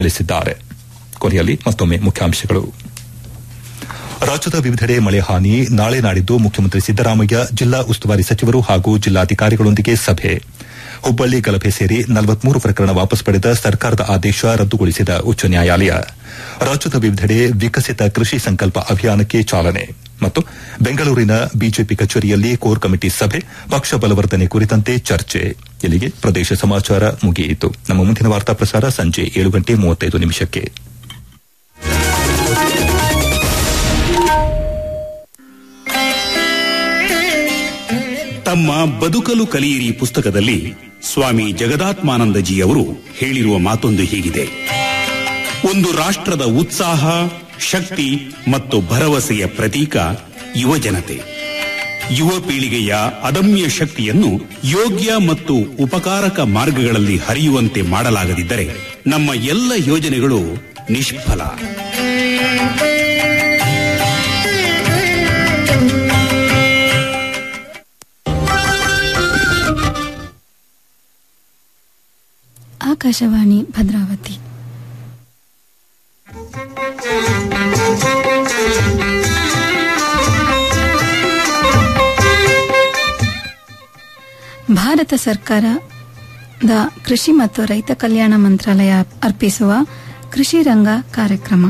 ತಿಳಿಸಿದ್ದಾರೆ ಕೊನೆಯಲ್ಲಿ ಮತ್ತೊಮ್ಮೆ ಮುಖ್ಯಾಂಶಗಳು ರಾಜ್ಯದ ವಿವಿಧೆಡೆ ಮಳೆ ಹಾನಿ ನಾಳೆ ನಾಡಿದ್ದು ಮುಖ್ಯಮಂತ್ರಿ ಸಿದ್ದರಾಮಯ್ಯ ಜಿಲ್ಲಾ ಉಸ್ತುವಾರಿ ಸಚಿವರು ಹಾಗೂ ಜಿಲ್ಲಾಧಿಕಾರಿಗಳೊಂದಿಗೆ ಸಭೆ ಹುಬ್ಬಳ್ಳಿ ಗಲಭೆ ಸೇರಿ ನಲವತ್ಮೂರು ಪ್ರಕರಣ ವಾಪಸ್ ಪಡೆದ ಸರ್ಕಾರದ ಆದೇಶ ರದ್ದುಗೊಳಿಸಿದ ಉಚ್ಚ ನ್ಯಾಯಾಲಯ ರಾಜ್ಯದ ವಿವಿಧೆಡೆ ವಿಕಸಿತ ಕೃಷಿ ಸಂಕಲ್ಪ ಅಭಿಯಾನಕ್ಕೆ ಚಾಲನೆ ಮತ್ತು ಬೆಂಗಳೂರಿನ ಬಿಜೆಪಿ ಕಚೇರಿಯಲ್ಲಿ ಕೋರ್ ಕಮಿಟಿ ಸಭೆ ಪಕ್ಷ ಬಲವರ್ಧನೆ ಕುರಿತಂತೆ ಚರ್ಚೆ ಇಲ್ಲಿಗೆ ಪ್ರದೇಶ ಸಮಾಚಾರ ಮುಗಿಯಿತು ನಮ್ಮ ಮುಂದಿನ ವಾರ್ತಾ ಪ್ರಸಾರ ಸಂಜೆ ಏಳು ಗಂಟೆ ಮೂವತ್ತೈದು ನಿಮಿಷಕ್ಕೆ ತಮ್ಮ ಬದುಕಲು ಕಲಿಯಿರಿ ಪುಸ್ತಕದಲ್ಲಿ ಸ್ವಾಮಿ ಜಗದಾತ್ಮಾನಂದಜಿ ಅವರು ಹೇಳಿರುವ ಮಾತೊಂದು ಹೀಗಿದೆ ಒಂದು ರಾಷ್ಟ್ರದ ಉತ್ಸಾಹ ಶಕ್ತಿ ಮತ್ತು ಭರವಸೆಯ ಪ್ರತೀಕ ಯುವಜನತೆ ಯುವ ಪೀಳಿಗೆಯ ಅದಮ್ಯ ಶಕ್ತಿಯನ್ನು ಯೋಗ್ಯ ಮತ್ತು ಉಪಕಾರಕ ಮಾರ್ಗಗಳಲ್ಲಿ ಹರಿಯುವಂತೆ ಮಾಡಲಾಗದಿದ್ದರೆ ನಮ್ಮ ಎಲ್ಲ ಯೋಜನೆಗಳು ನಿಷ್ಫಲ ಆಕಾಶವಾಣಿ ಭದ್ರಾವತಿ ಭಾರತ ಸರ್ಕಾರದ ಕೃಷಿ ಮತ್ತು ರೈತ ಕಲ್ಯಾಣ ಮಂತ್ರಾಲಯ ಅರ್ಪಿಸುವ ಕೃಷಿ ರಂಗ ಕಾರ್ಯಕ್ರಮ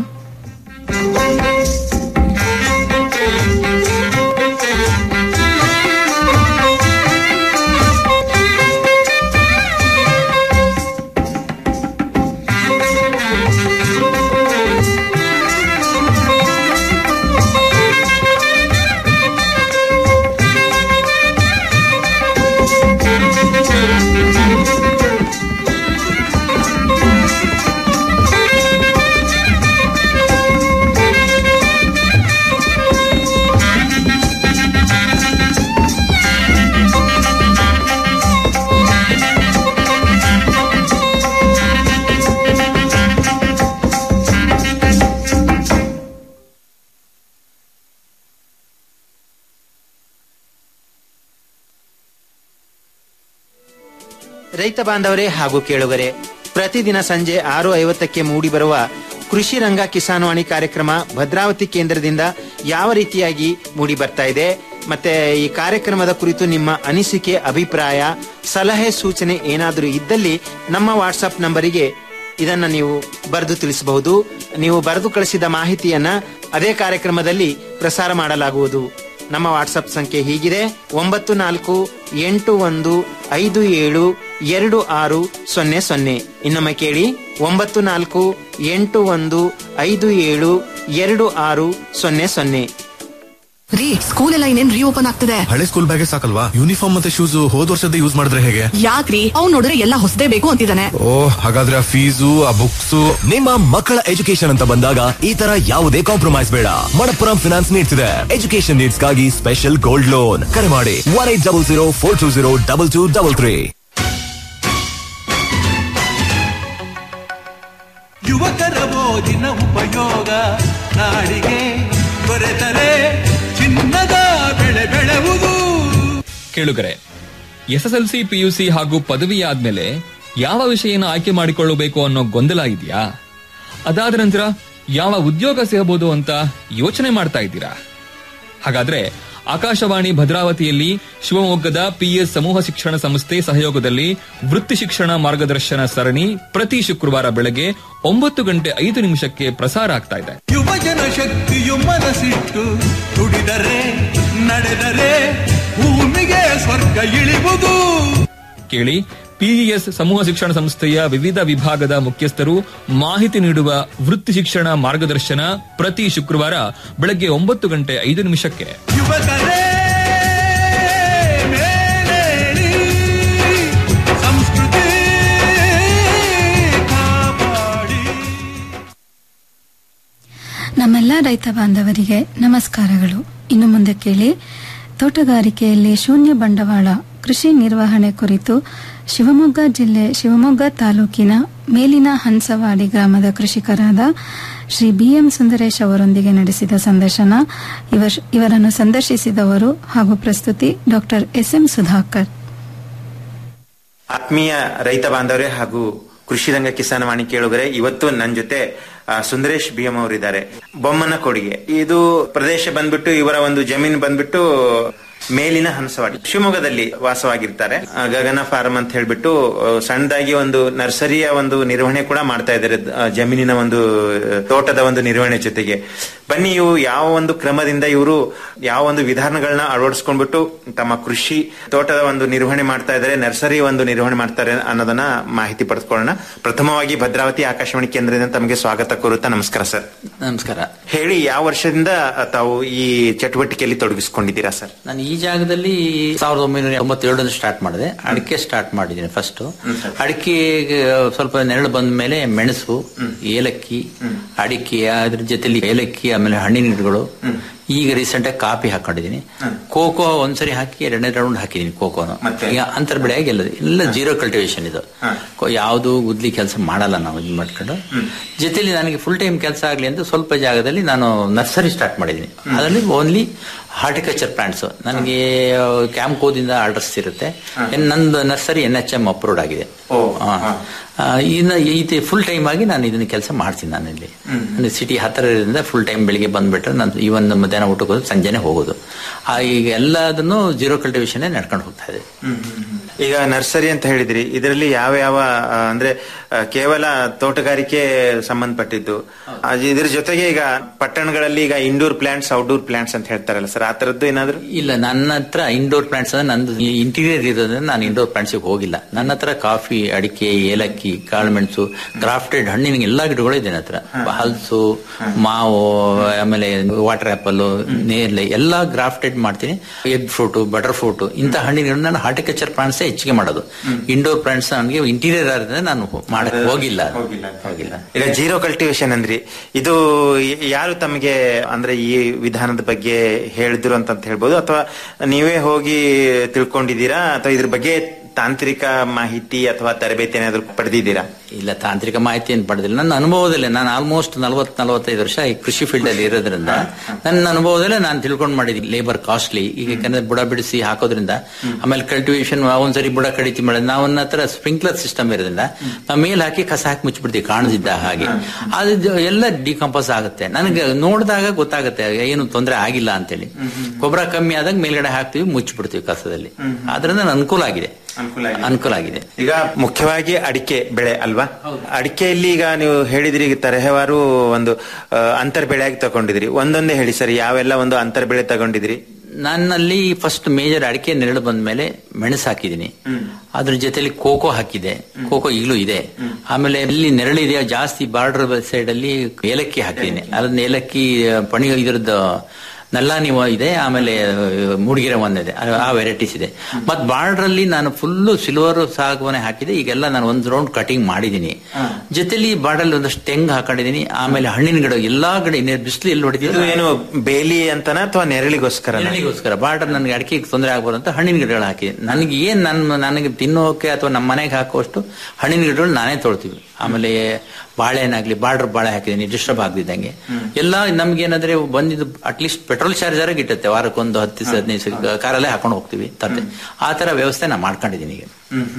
ರೈತ ಬಾಂಧವರೇ ಹಾಗೂ ಕೇಳುಗರೆ ಪ್ರತಿದಿನ ಸಂಜೆ ಆರು ಐವತ್ತಕ್ಕೆ ಮೂಡಿಬರುವ ಕೃಷಿ ರಂಗ ಕಿಸಾನ್ವಾಣಿ ಕಾರ್ಯಕ್ರಮ ಭದ್ರಾವತಿ ಕೇಂದ್ರದಿಂದ ಯಾವ ರೀತಿಯಾಗಿ ಮೂಡಿ ಬರ್ತಾ ಇದೆ ಮತ್ತೆ ಈ ಕಾರ್ಯಕ್ರಮದ ಕುರಿತು ನಿಮ್ಮ ಅನಿಸಿಕೆ ಅಭಿಪ್ರಾಯ ಸಲಹೆ ಸೂಚನೆ ಏನಾದರೂ ಇದ್ದಲ್ಲಿ ನಮ್ಮ ವಾಟ್ಸಪ್ ನಂಬರಿಗೆ ಇದನ್ನ ನೀವು ಬರೆದು ತಿಳಿಸಬಹುದು ನೀವು ಬರೆದು ಕಳಿಸಿದ ಮಾಹಿತಿಯನ್ನ ಅದೇ ಕಾರ್ಯಕ್ರಮದಲ್ಲಿ ಪ್ರಸಾರ ಮಾಡಲಾಗುವುದು ನಮ್ಮ ವಾಟ್ಸಪ್ ಸಂಖ್ಯೆ ಹೀಗಿದೆ ಒಂಬತ್ತು ನಾಲ್ಕು ಎಂಟು ಒಂದು ಐದು ಏಳು ಎರಡು ಆರು ಸೊನ್ನೆ ಸೊನ್ನೆ ಇನ್ನೊಮ್ಮೆ ಕೇಳಿ ಒಂಬತ್ತು ನಾಲ್ಕು ಎಂಟು ಒಂದು ಐದು ಏಳು ಎರಡು ಆರು ಸೊನ್ನೆ ಸೊನ್ನೆ ರೀ ಸ್ಕೂಲ್ ಎಲ್ಲ ಇನ್ನೇನ್ ರೀಓಪನ್ ಆಗ್ತದೆ ಹಳೆ ಸ್ಕೂಲ್ ಬ್ಯಾಗೆ ಸಾಕಲ್ವಾ ಯೂನಿಫಾರ್ಮ್ ಮತ್ತೆ ಶೂಸ್ ಹೋದ್ ವರ್ಷದ ಯೂಸ್ ಮಾಡಿದ್ರೆ ಹೇಗೆ ಯಾಕ್ರಿ ಅವ್ನ್ ನೋಡಿದ್ರೆ ಎಲ್ಲ ಹೊಸದೇ ಬೇಕು ಅಂತಿದ್ದಾನೆ ಓ ಹಾಗಾದ್ರೆ ಆ ಫೀಸು ಆ ಬುಕ್ಸ್ ನಿಮ್ಮ ಮಕ್ಕಳ ಎಜುಕೇಶನ್ ಅಂತ ಬಂದಾಗ ಈ ತರ ಯಾವುದೇ ಕಾಂಪ್ರಮೈಸ್ ಬೇಡ ಮಣಪ್ಪುರಂ ಫಿನಾನ್ಸ್ ನೀಡ್ತಿದೆ ಎಜುಕೇಶನ್ ನೀಡ್ಸ್ ಗಾಗಿ ಸ್ಪೆಷಲ್ ಗೋಲ್ಡ್ ಲೋನ್ ಕರೆ ಮಾಡಿ one eight double zero four two zero double two double three ಯುವಕರ ಓದಿನ ಉಪಯೋಗ ನಾಡಿಗೆ ದೊರೆತರೆ ಚಿನ್ನದ ಬೆಳೆ ಬೆಳೆವುದು ಕೇಳುಗರೆ ಎಸ್ಎಸ್ಎಲ್ಸಿ ಪಿಯುಸಿ ಹಾಗೂ ಪದವಿ ಆದ್ಮೇಲೆ ಯಾವ ವಿಷಯನ ಆಯ್ಕೆ ಮಾಡಿಕೊಳ್ಳಬೇಕು ಅನ್ನೋ ಗೊಂದಲ ಇದೆಯಾ ಅದಾದ ನಂತರ ಯಾವ ಉದ್ಯೋಗ ಸಿಗಬಹುದು ಅಂತ ಯೋಚನೆ ಮಾಡ್ತಾ ಇದ್ದೀರಾ ಹಾಗಾದ್ರೆ ಆಕಾಶವಾಣಿ ಭದ್ರಾವತಿಯಲ್ಲಿ ಶಿವಮೊಗ್ಗದ ಪಿಎಸ್ ಸಮೂಹ ಶಿಕ್ಷಣ ಸಂಸ್ಥೆ ಸಹಯೋಗದಲ್ಲಿ ವೃತ್ತಿ ಶಿಕ್ಷಣ ಮಾರ್ಗದರ್ಶನ ಸರಣಿ ಪ್ರತಿ ಶುಕ್ರವಾರ ಬೆಳಗ್ಗೆ ಒಂಬತ್ತು ಗಂಟೆ ಐದು ನಿಮಿಷಕ್ಕೆ ಪ್ರಸಾರ ಆಗ್ತಾ ಇದೆ ಯುವಜನ ಶಕ್ತಿಯು ಮನಸ್ಸಿಟ್ಟು ದುಡಿದರೆ ನಡೆದರೆ ಭೂಮಿಗೆ ಸ್ವರ್ಗ ಇಳಿವುದು ಕೇಳಿ ಪಿಇಎಸ್ ಸಮೂಹ ಶಿಕ್ಷಣ ಸಂಸ್ಥೆಯ ವಿವಿಧ ವಿಭಾಗದ ಮುಖ್ಯಸ್ಥರು ಮಾಹಿತಿ ನೀಡುವ ವೃತ್ತಿ ಶಿಕ್ಷಣ ಮಾರ್ಗದರ್ಶನ ಪ್ರತಿ ಶುಕ್ರವಾರ ಬೆಳಗ್ಗೆ ಒಂಬತ್ತು ಗಂಟೆ ಐದು ನಿಮಿಷಕ್ಕೆ ಯುವಕರೇ ಮೇಲೇಳಿ ಸಂಸ್ಕೃತಿ ಕಾಪಾಡಿ ನಮ್ಮೆಲ್ಲ ರೈತ ಬಾಂಧವರಿಗೆ ನಮಸ್ಕಾರಗಳು ಇನ್ನು ಮುಂದೆ ಕೇಳಿ ತೋಟಗಾರಿಕೆಯಲ್ಲಿ ಶೂನ್ಯ ಬಂಡವಾಳ ಕೃಷಿ ನಿರ್ವಹಣೆ ಕುರಿತು ಶಿವಮೊಗ್ಗ ಜಿಲ್ಲೆ ಶಿವಮೊಗ್ಗ ತಾಲೂಕಿನ ಮೇಲಿನ ಹಂಸವಾಡಿ ಗ್ರಾಮದ ಕೃಷಿಕರಾದ ಶ್ರೀ ಬಿಎಂ ಸುಂದರೇಶ್ ಅವರೊಂದಿಗೆ ನಡೆಸಿದ ಸಂದರ್ಶನ ಇವರ್- ಇವರನ್ನು ಸಂದರ್ಶಿಸಿದವರು ಹಾಗೂ ಪ್ರಸ್ತುತಿ ಡಾಕ್ಟರ್ ಎಸ್ ಎಂ ಸುಧಾಕರ್ ಆತ್ಮೀಯ ರೈತ ಬಾಂಧವರೇ ಹಾಗೂ ಕೃಷಿ ರಂಗ ಕಿಸಾನ್ ವಾಣಿ ಕೇಳುಗರೆ ಇವತ್ತು ನನ್ನ ಜೊತೆ ಆ, ಸುಂದರೇಶ್ ಬಿ ಎಂ ಅವರಿದ್ದಾರೆ ಬೊಮ್ಮನ ಕೊಡುಗೆ ಇದು ಪ್ರದೇಶ ಬಂದ್ಬಿಟ್ಟು ಇವರ ಒಂದು ಜಮೀನು ಬಂದ್ಬಿಟ್ಟು ಮೇಲಿನ ಹಂಸವಾಡಿ ಶಿವಮೊಗ್ಗದಲ್ಲಿ ವಾಸವಾಗಿರ್ತಾರೆ ಆ, ಗಗನ ಫಾರ್ಮ್ ಅಂತ ಹೇಳ್ಬಿಟ್ಟು ಆ, ಸಣ್ಣದಾಗಿ ಒಂದು ನರ್ಸರಿಯ ಒಂದು ನಿರ್ವಹಣೆ ಕೂಡ ಮಾಡ್ತಾ ಇದ್ದಾರೆ ಆ, ಜಮೀನಿನ ಒಂದು ಆ, ತೋಟದ ಒಂದು ನಿರ್ವಹಣೆ ಜೊತೆಗೆ ಬನ್ನಿ ಇವು ಯಾವ ಒಂದು ಕ್ರಮದಿಂದ ಇವರು ಯಾವ ಒಂದು ವಿಧಾನಗಳನ್ನ ಅಳವಡಿಸ್ಕೊಂಡ್ಬಿಟ್ಟು ತಮ್ಮ ಕೃಷಿ ತೋಟದ ಒಂದು ನಿರ್ವಹಣೆ ಮಾಡ್ತಾ ಇದ್ದಾರೆ ನರ್ಸರಿ ಒಂದು ನಿರ್ವಹಣೆ ಮಾಡ್ತಾರೆ ಅನ್ನೋದನ್ನ ಮಾಹಿತಿ ಪಡೆದುಕೊಳ್ಳೋಣ ಪ್ರಥಮವಾಗಿ ಭದ್ರಾವತಿ ಆಕಾಶವಾಣಿ ಕೇಂದ್ರದಿಂದ ತಮಗೆ ಸ್ವಾಗತ ಕೋರುತ್ತಾ ನಮಸ್ಕಾರ ಸರ್ ನಮಸ್ಕಾರ ಹೇಳಿ ಯಾವ ವರ್ಷದಿಂದ ತಾವು ಈ ಚಟುವಟಿಕೆಯಲ್ಲಿ ತೊಡಗಿಸಿಕೊಂಡಿದ್ದೀರಾ ಸರ್ ನಾನು ಈ ಜಾಗದಲ್ಲಿ ಸಾವಿರದ ಒಂಬೈನೂರ ತೊಂಬತ್ತೇಳರಲ್ಲಿ ಸ್ಟಾರ್ಟ್ ಮಾಡಿದೆ ಅಡಿಕೆ ಸ್ಟಾರ್ಟ್ ಮಾಡಿದ್ದೀನಿ ಫಸ್ಟ್ ಅಡಿಕೆಗೆ ಸ್ವಲ್ಪ ನೆರಳು ಬಂದ ಮೇಲೆ ಮೆಣಸು ಏಲಕ್ಕಿ ಅಡಿಕೆ ಅದ್ರ ಜೊತೆಲಿ ಏಲಕ್ಕಿ ಆಮೇಲೆ ಹಣ್ಣಿನ ಗಿಡಗಳು ಈಗ ರೀಸೆಂಟ್ ಆಗಿ ಕಾಫಿ ಹಾಕೊಂಡಿದ್ದೀನಿ ಕೋಕೋ ಒಂದ್ಸರಿ ಹಾಕಿ ಎರಡನೇ ರೌಂಡ್ ಹಾಕಿದ್ದೀನಿ ಕೋಕೋನು ಈಗ ಅಂತರ್ ಬೆಳೆಯಾಗಿ ಎಲ್ಲ ಎಲ್ಲ ಜೀರೋ ಕಲ್ಟಿವೇಶನ್ ಇದು ಕೊ- ಯಾವುದು ಗುದ್ಲಿ ಕೆಲಸ ಮಾಡಲ್ಲ ನಾವು ಇದು ಮಾಡ್ಕೊಂಡು ಜೊತೆಲಿ ನನಗೆ ಫುಲ್ ಟೈಮ್ ಕೆಲಸ ಆಗ್ಲಿ ಅಂತ ಸ್ವಲ್ಪ ಜಾಗದಲ್ಲಿ ನಾನು ನರ್ಸರಿ ಸ್ಟಾರ್ಟ್ ಮಾಡಿದ್ದೀನಿ ಅದರಲ್ಲಿ ಓನ್ಲಿ ಹಾರ್ಟಿಕಲ್ಚರ್ ಪ್ಲಾಂಟ್ಸ್ ನನಗೆ ಕ್ಯಾಂಪ್ಕೋದಿಂದ ಆರ್ಡರ್ಸ್ ಇರುತ್ತೆ ಎನ್- ನಂದು nursery N H M approved ಆಗಿದೆ ಆ. ಆ, ಇನ್ನು ಇದು ಫುಲ್ ಟೈಮ್ ಆಗಿ ನಾನು ಇದನ್ನ ಕೆಲಸ ಮಾಡ್ತೀನಿ ನಾನು ಇಲ್ಲಿ ಅಂದ್ರೆ ಸಿಟಿ ಹತ್ತಿರದಿಂದ ಫುಲ್ ಟೈಮ್ ಬೆಳಿಗ್ಗೆ ಬಂದ್ಬಿಟ್ರೆ ನಾನು ಇವನ್ ಮಧ್ಯಾಹ್ನ ಊಟಕ್ಕೆ ಹೋದ್ರೆ ಸಂಜೆನೆ ಹೋಗೋದು ಆ, ಈಗ ಎಲ್ಲದನ್ನು ಜೀರೋ ಕಲ್ಟಿವೇಶನ್ ನಡ್ಕೊಂಡು ಹೋಗ್ತಾ ಇದೆ ಈಗ ನರ್ಸರಿ ಅಂತ ಹೇಳಿದ್ರಿ ಇದರಲ್ಲಿ ಯಾವ ಯಾವ ಆ, ಅಂದ್ರೆ ಆ, ಕೇವಲ ತೋಟಗಾರಿಕೆ ಸಂಬಂಧಪಟ್ಟಿದ್ದು ಆ, ಇದ್ರ ಜೊತೆಗೆ ಈಗ ಪಟ್ಟಣಗಳಲ್ಲಿ ಈಗ ಇಂಡೋರ್ ಪ್ಲಾಂಟ್ಸ್ ಔಟ್ಡೋರ್ ಪ್ಲಾಂಟ್ಸ್ ಅಂತ ಹೇಳ್ತಾರಲ್ಲ ಸರ್ ಆ ತರದ್ದು ಏನಾದ್ರು ಇಲ್ಲ ನನ್ನ ಹತ್ರ ಇಂಡೋರ್ ಪ್ಲಾಂಟ್ಸ್ ಅಂದ್ರೆ ನಂದು ಇಂಟೀರಿಯರ್ ಇರೋದ್ರಿಂದ ನಾನು ಇಂಡೋರ್ ಪ್ಲಾಂಟ್ಸ್ ಹೋಗಿಲ್ಲ ನನ್ನ ಹತ್ರ ಕಾಫಿ ಅಡಿಕೆ ಏಲಕ್ಕಿ ಕಾಳುಮೆಣಸು ಗ್ರಾಫ್ಟೆಡ್ ಹಣ್ಣಿನ ಎಲ್ಲಾ ಗಿಡಗಳು ಇದೆ ನನ್ನ ಹತ್ರ ಹಲಸು ಮಾವು ಆಮೇಲೆ ವಾಟರ್ ಆಪಲ್ ನೇರಳೆ ಎಲ್ಲಾ ಗ್ರಾಫ್ಟೆಡ್ ಮಾಡ್ತೀನಿ ಎಗ್ ಫ್ರೂಟ್ ಬಟರ್ ಫ್ರೂಟ್ ಇಂಥ ಹಣ್ಣಿನ ಗಿಡ ನಾನು ಹಾರ್ಟಿಕಲ್ಚರ್ ಪ್ಲಾಂಟ್ಸ್ ಹೆಚ್ಚಿಗೆ ಮಾಡೋದು ಇಂಡೋರ್ ಪ್ಲಾಂಟ್ಸ್ ನನಗೆ ಇಂಟೀರಿಯರ್ ಆದ್ರಿಂದ ನಾನು ಮಾಡಕ್ ಹೋಗಿಲ್ಲ ಹೋಗಿಲ್ಲ ಈಗ ಜೀರೋ ಕಲ್ಟಿವೇಶನ್ ಅಂದ್ರಿ ಇದು ಯಾರು ತಮಗೆ ಅಂದ್ರೆ ಈ ವಿಧಾನದ ಬಗ್ಗೆ ಹೇಳಿದ್ರು ಅಂತ ಅಂತ ಹೇಳ್ಬೋದು ಅಥವಾ ನೀವೇ ಹೋಗಿ ತಿಳ್ಕೊಂಡಿದ್ದೀರಾ ಅಥವಾ ಇದ್ರ ಬಗ್ಗೆ ತಾಂತ್ರಿಕ ಮಾಹಿತಿ ಅಥವಾ ತರಬೇತಿ ಏನಾದ್ರು ಪಡೆದಿದ್ದೀರಾ ಇಲ್ಲ ತಾಂತ್ರಿಕ ಮಾಹಿತಿ ಏನು ಪಡೆದಿಲ್ಲ ನನ್ನ ಅನುಭವದಲ್ಲೇ ನಾನು ಆಲ್ಮೋಸ್ಟ್ ನಲವತ್ ನಲವತ್ತೈದು ವರ್ಷ ಈ ಕೃಷಿ ಫೀಲ್ಡ್ ಅಲ್ಲಿ ಇರೋದ್ರಿಂದ ನನ್ನ ಅನುಭವದಲ್ಲೇ ನಾನು ತಿಳ್ಕೊಂಡು ಮಾಡಿದ್ದೀನಿ ಲೇಬರ್ ಕಾಸ್ಟ್ಲಿ ಈಗ ಯಾಕಂದ್ರೆ ಬುಡ ಬಿಡಿಸಿ ಹಾಕೋದ್ರಿಂದ ಆಮೇಲೆ ಕಲ್ಟಿವೇಶನ್ ಒಂದ್ಸರಿ ಬುಡ ಕಡಿತಿ ಮಾಡಿದ್ರೆ ನಾವು ನನ್ನ ಹತ್ರ ಸ್ಪ್ರಿಂಕ್ಲರ್ ಸಿಸ್ಟಮ್ ಇರೋದ್ರಿಂದ ನಾವು ಮೇಲ್ ಹಾಕಿ ಕಸ ಹಾಕಿ ಮುಚ್ಚಿಬಿಡ್ತೀವಿ ಕಾಣದಿದ್ದ ಹಾಗೆ ಅದು ಎಲ್ಲ ಡಿಕಂಪೋಸ್ ಆಗುತ್ತೆ ನನಗೆ ನೋಡಿದಾಗ ಗೊತ್ತಾಗುತ್ತೆ ಏನು ತೊಂದರೆ ಆಗಿಲ್ಲ ಅಂತೇಳಿ ಗೊಬ್ಬರ ಕಮ್ಮಿ ಆದಾಗ ಮೇಲ್ಗಡೆ ಹಾಕ್ತಿವಿ ಮುಚ್ಚಿಬಿಡ್ತೀವಿ ಕಸದಲ್ಲಿ ಆದ್ರಿಂದ ನನಗೆ ಅನುಕೂಲ ಆಗಿದೆ ಅನುಕೂಲ ಆಗಿದೆ ಈಗ ಮುಖ್ಯವಾಗಿ ಅಡಿಕೆ ಬೆಳೆ ಅಲ್ವಾ ಅಡಿಕೆಯಲ್ಲಿ ಈಗ ನೀವು ಹೇಳಿದ್ರಿ ಈಗ ತರಹೇವಾರು ಒಂದು ಆ, ಅಂತರ್ ಬೆಳೆಯಾಗಿ ತಗೊಂಡಿದ್ರಿ ಒಂದೊಂದೇ ಹೇಳಿ ಸರ್ ಯಾವೆಲ್ಲ ಒಂದು ಅಂತರ್ ಬೆಳೆ ತಗೊಂಡಿದ್ರಿ ನನ್ನಲ್ಲಿ ಫಸ್ಟ್ ಮೇಜರ್ ಅಡಿಕೆ ನೆರಳು ಬಂದ ಮೇಲೆ ಮೆಣಸು ಹಾಕಿದ್ದೀನಿ ಅದ್ರ ಜೊತೆಲಿ ಕೋಕೋ ಹಾಕಿದೆ ಕೋಕೋ ಈಗಲೂ ಇದೆ ಆಮೇಲೆ ಎಲ್ಲಿ ನೆರಳಿದೆಯೋ ಜಾಸ್ತಿ ಬಾರ್ಡರ್ ಸೈಡ್ ಅಲ್ಲಿ ಏಲಕ್ಕಿ ಹಾಕಿದ್ದೀನಿ ಅದನ್ನ ಏಲಕ್ಕಿ ಆ, ಪಣಿ ಇದ್ರದ್ದು ನಲ್ಲಾನಿ ಇದೆ ಆಮೇಲೆ ಆ, ಮೂಡಿಗೆರೆ ಒಂದಿದೆ ಆ- ಆ ವೆರೈಟೀಸ್ ಇದೆ ಮತ್ ಬಾರ್ಡರ್ ಅಲ್ಲಿ ನಾನು ಫುಲ್ಲು ಸಿಲ್ವರ್ ಸಾಗುವನೆ ಹಾಕಿದೆ ಈಗೆಲ್ಲ ನಾನು ಒಂದ್ ರೌಂಡ್ ಕಟಿಂಗ್ ಮಾಡಿದೀನಿ ಜೊತೆಲಿ ಬಾರ್ಡರ್ ಒಂದಷ್ಟು ತೆಂಗು ಹಾಕೊಂಡಿದೀನಿ ಆಮೇಲೆ ಹಣ್ಣಿನ ಗಿಡ ಎಲ್ಲಾ ಗಿಡ ಬಿಸಿಲು ಎಲ್ಲಿ ಇದು ಹೊಡಿತೀವಿ ಏನು ಬೇಲಿ ಅಂತನ ಅಥವಾ ನೆರಳಿಗೋಸ್ಕರ ನೆರಳಿಗೋಸ್ಕರ ಬಾರ್ಡರ್ ನನಗೆ ಅಡಿಕೆಗೆ ತೊಂದರೆ ಆಗ್ಬಾರ್ದು ಅಂತ ಹಣ್ಣಿನ ಗಿಡಗಳು ಹಾಕಿದೆ ನನಗೆ ಏನ್ ನನ್ನ ನನಗೆ ತಿನ್ನೋಕೆ ಅಥವಾ ನಮ್ಮ ಮನೆಗೆ ಹಾಕುವಷ್ಟು ಹಣ್ಣಿನ ಗಿಡಗಳು ನಾನೇ ತೊಳ್ತೀವಿ ಆಮೇಲೆ ಬಾಳೆಹಣ್ಣಾಗ್ಲಿ ಬಾರ್ಡರ್ ಬಾಳೆ ಹಾಕಿದ್ದೀನಿ ಡಿಸ್ಟರ್ಬ್ ಆಗದಿದ್ದಂಗೆ ಎಲ್ಲ ನಮ್ಗೇನಾದ್ರೆ ಬಂದಿದ್ದು ಅಟ್ಲೀಸ್ಟ್ ಪೆಟ್ರೋಲ್ ಚಾರ್ಜ್ ಆಗಿ ಇಟ್ಟುತ್ತೆ ವಾರಕ್ಕೊಂದು ಹತ್ತು ದಿವಸ ಹದಿನೈದು ದಿವಸ ಕಾರಲ್ಲೇ ಹಾಕೊಂಡು ಹೋಗ್ತೀವಿ ತರ್ತೆ ಆ ತರ ವ್ಯವಸ್ಥೆ ನಾ ಮಾಡ್ಕೊಂಡಿದ್ದೀನಿ ಈಗ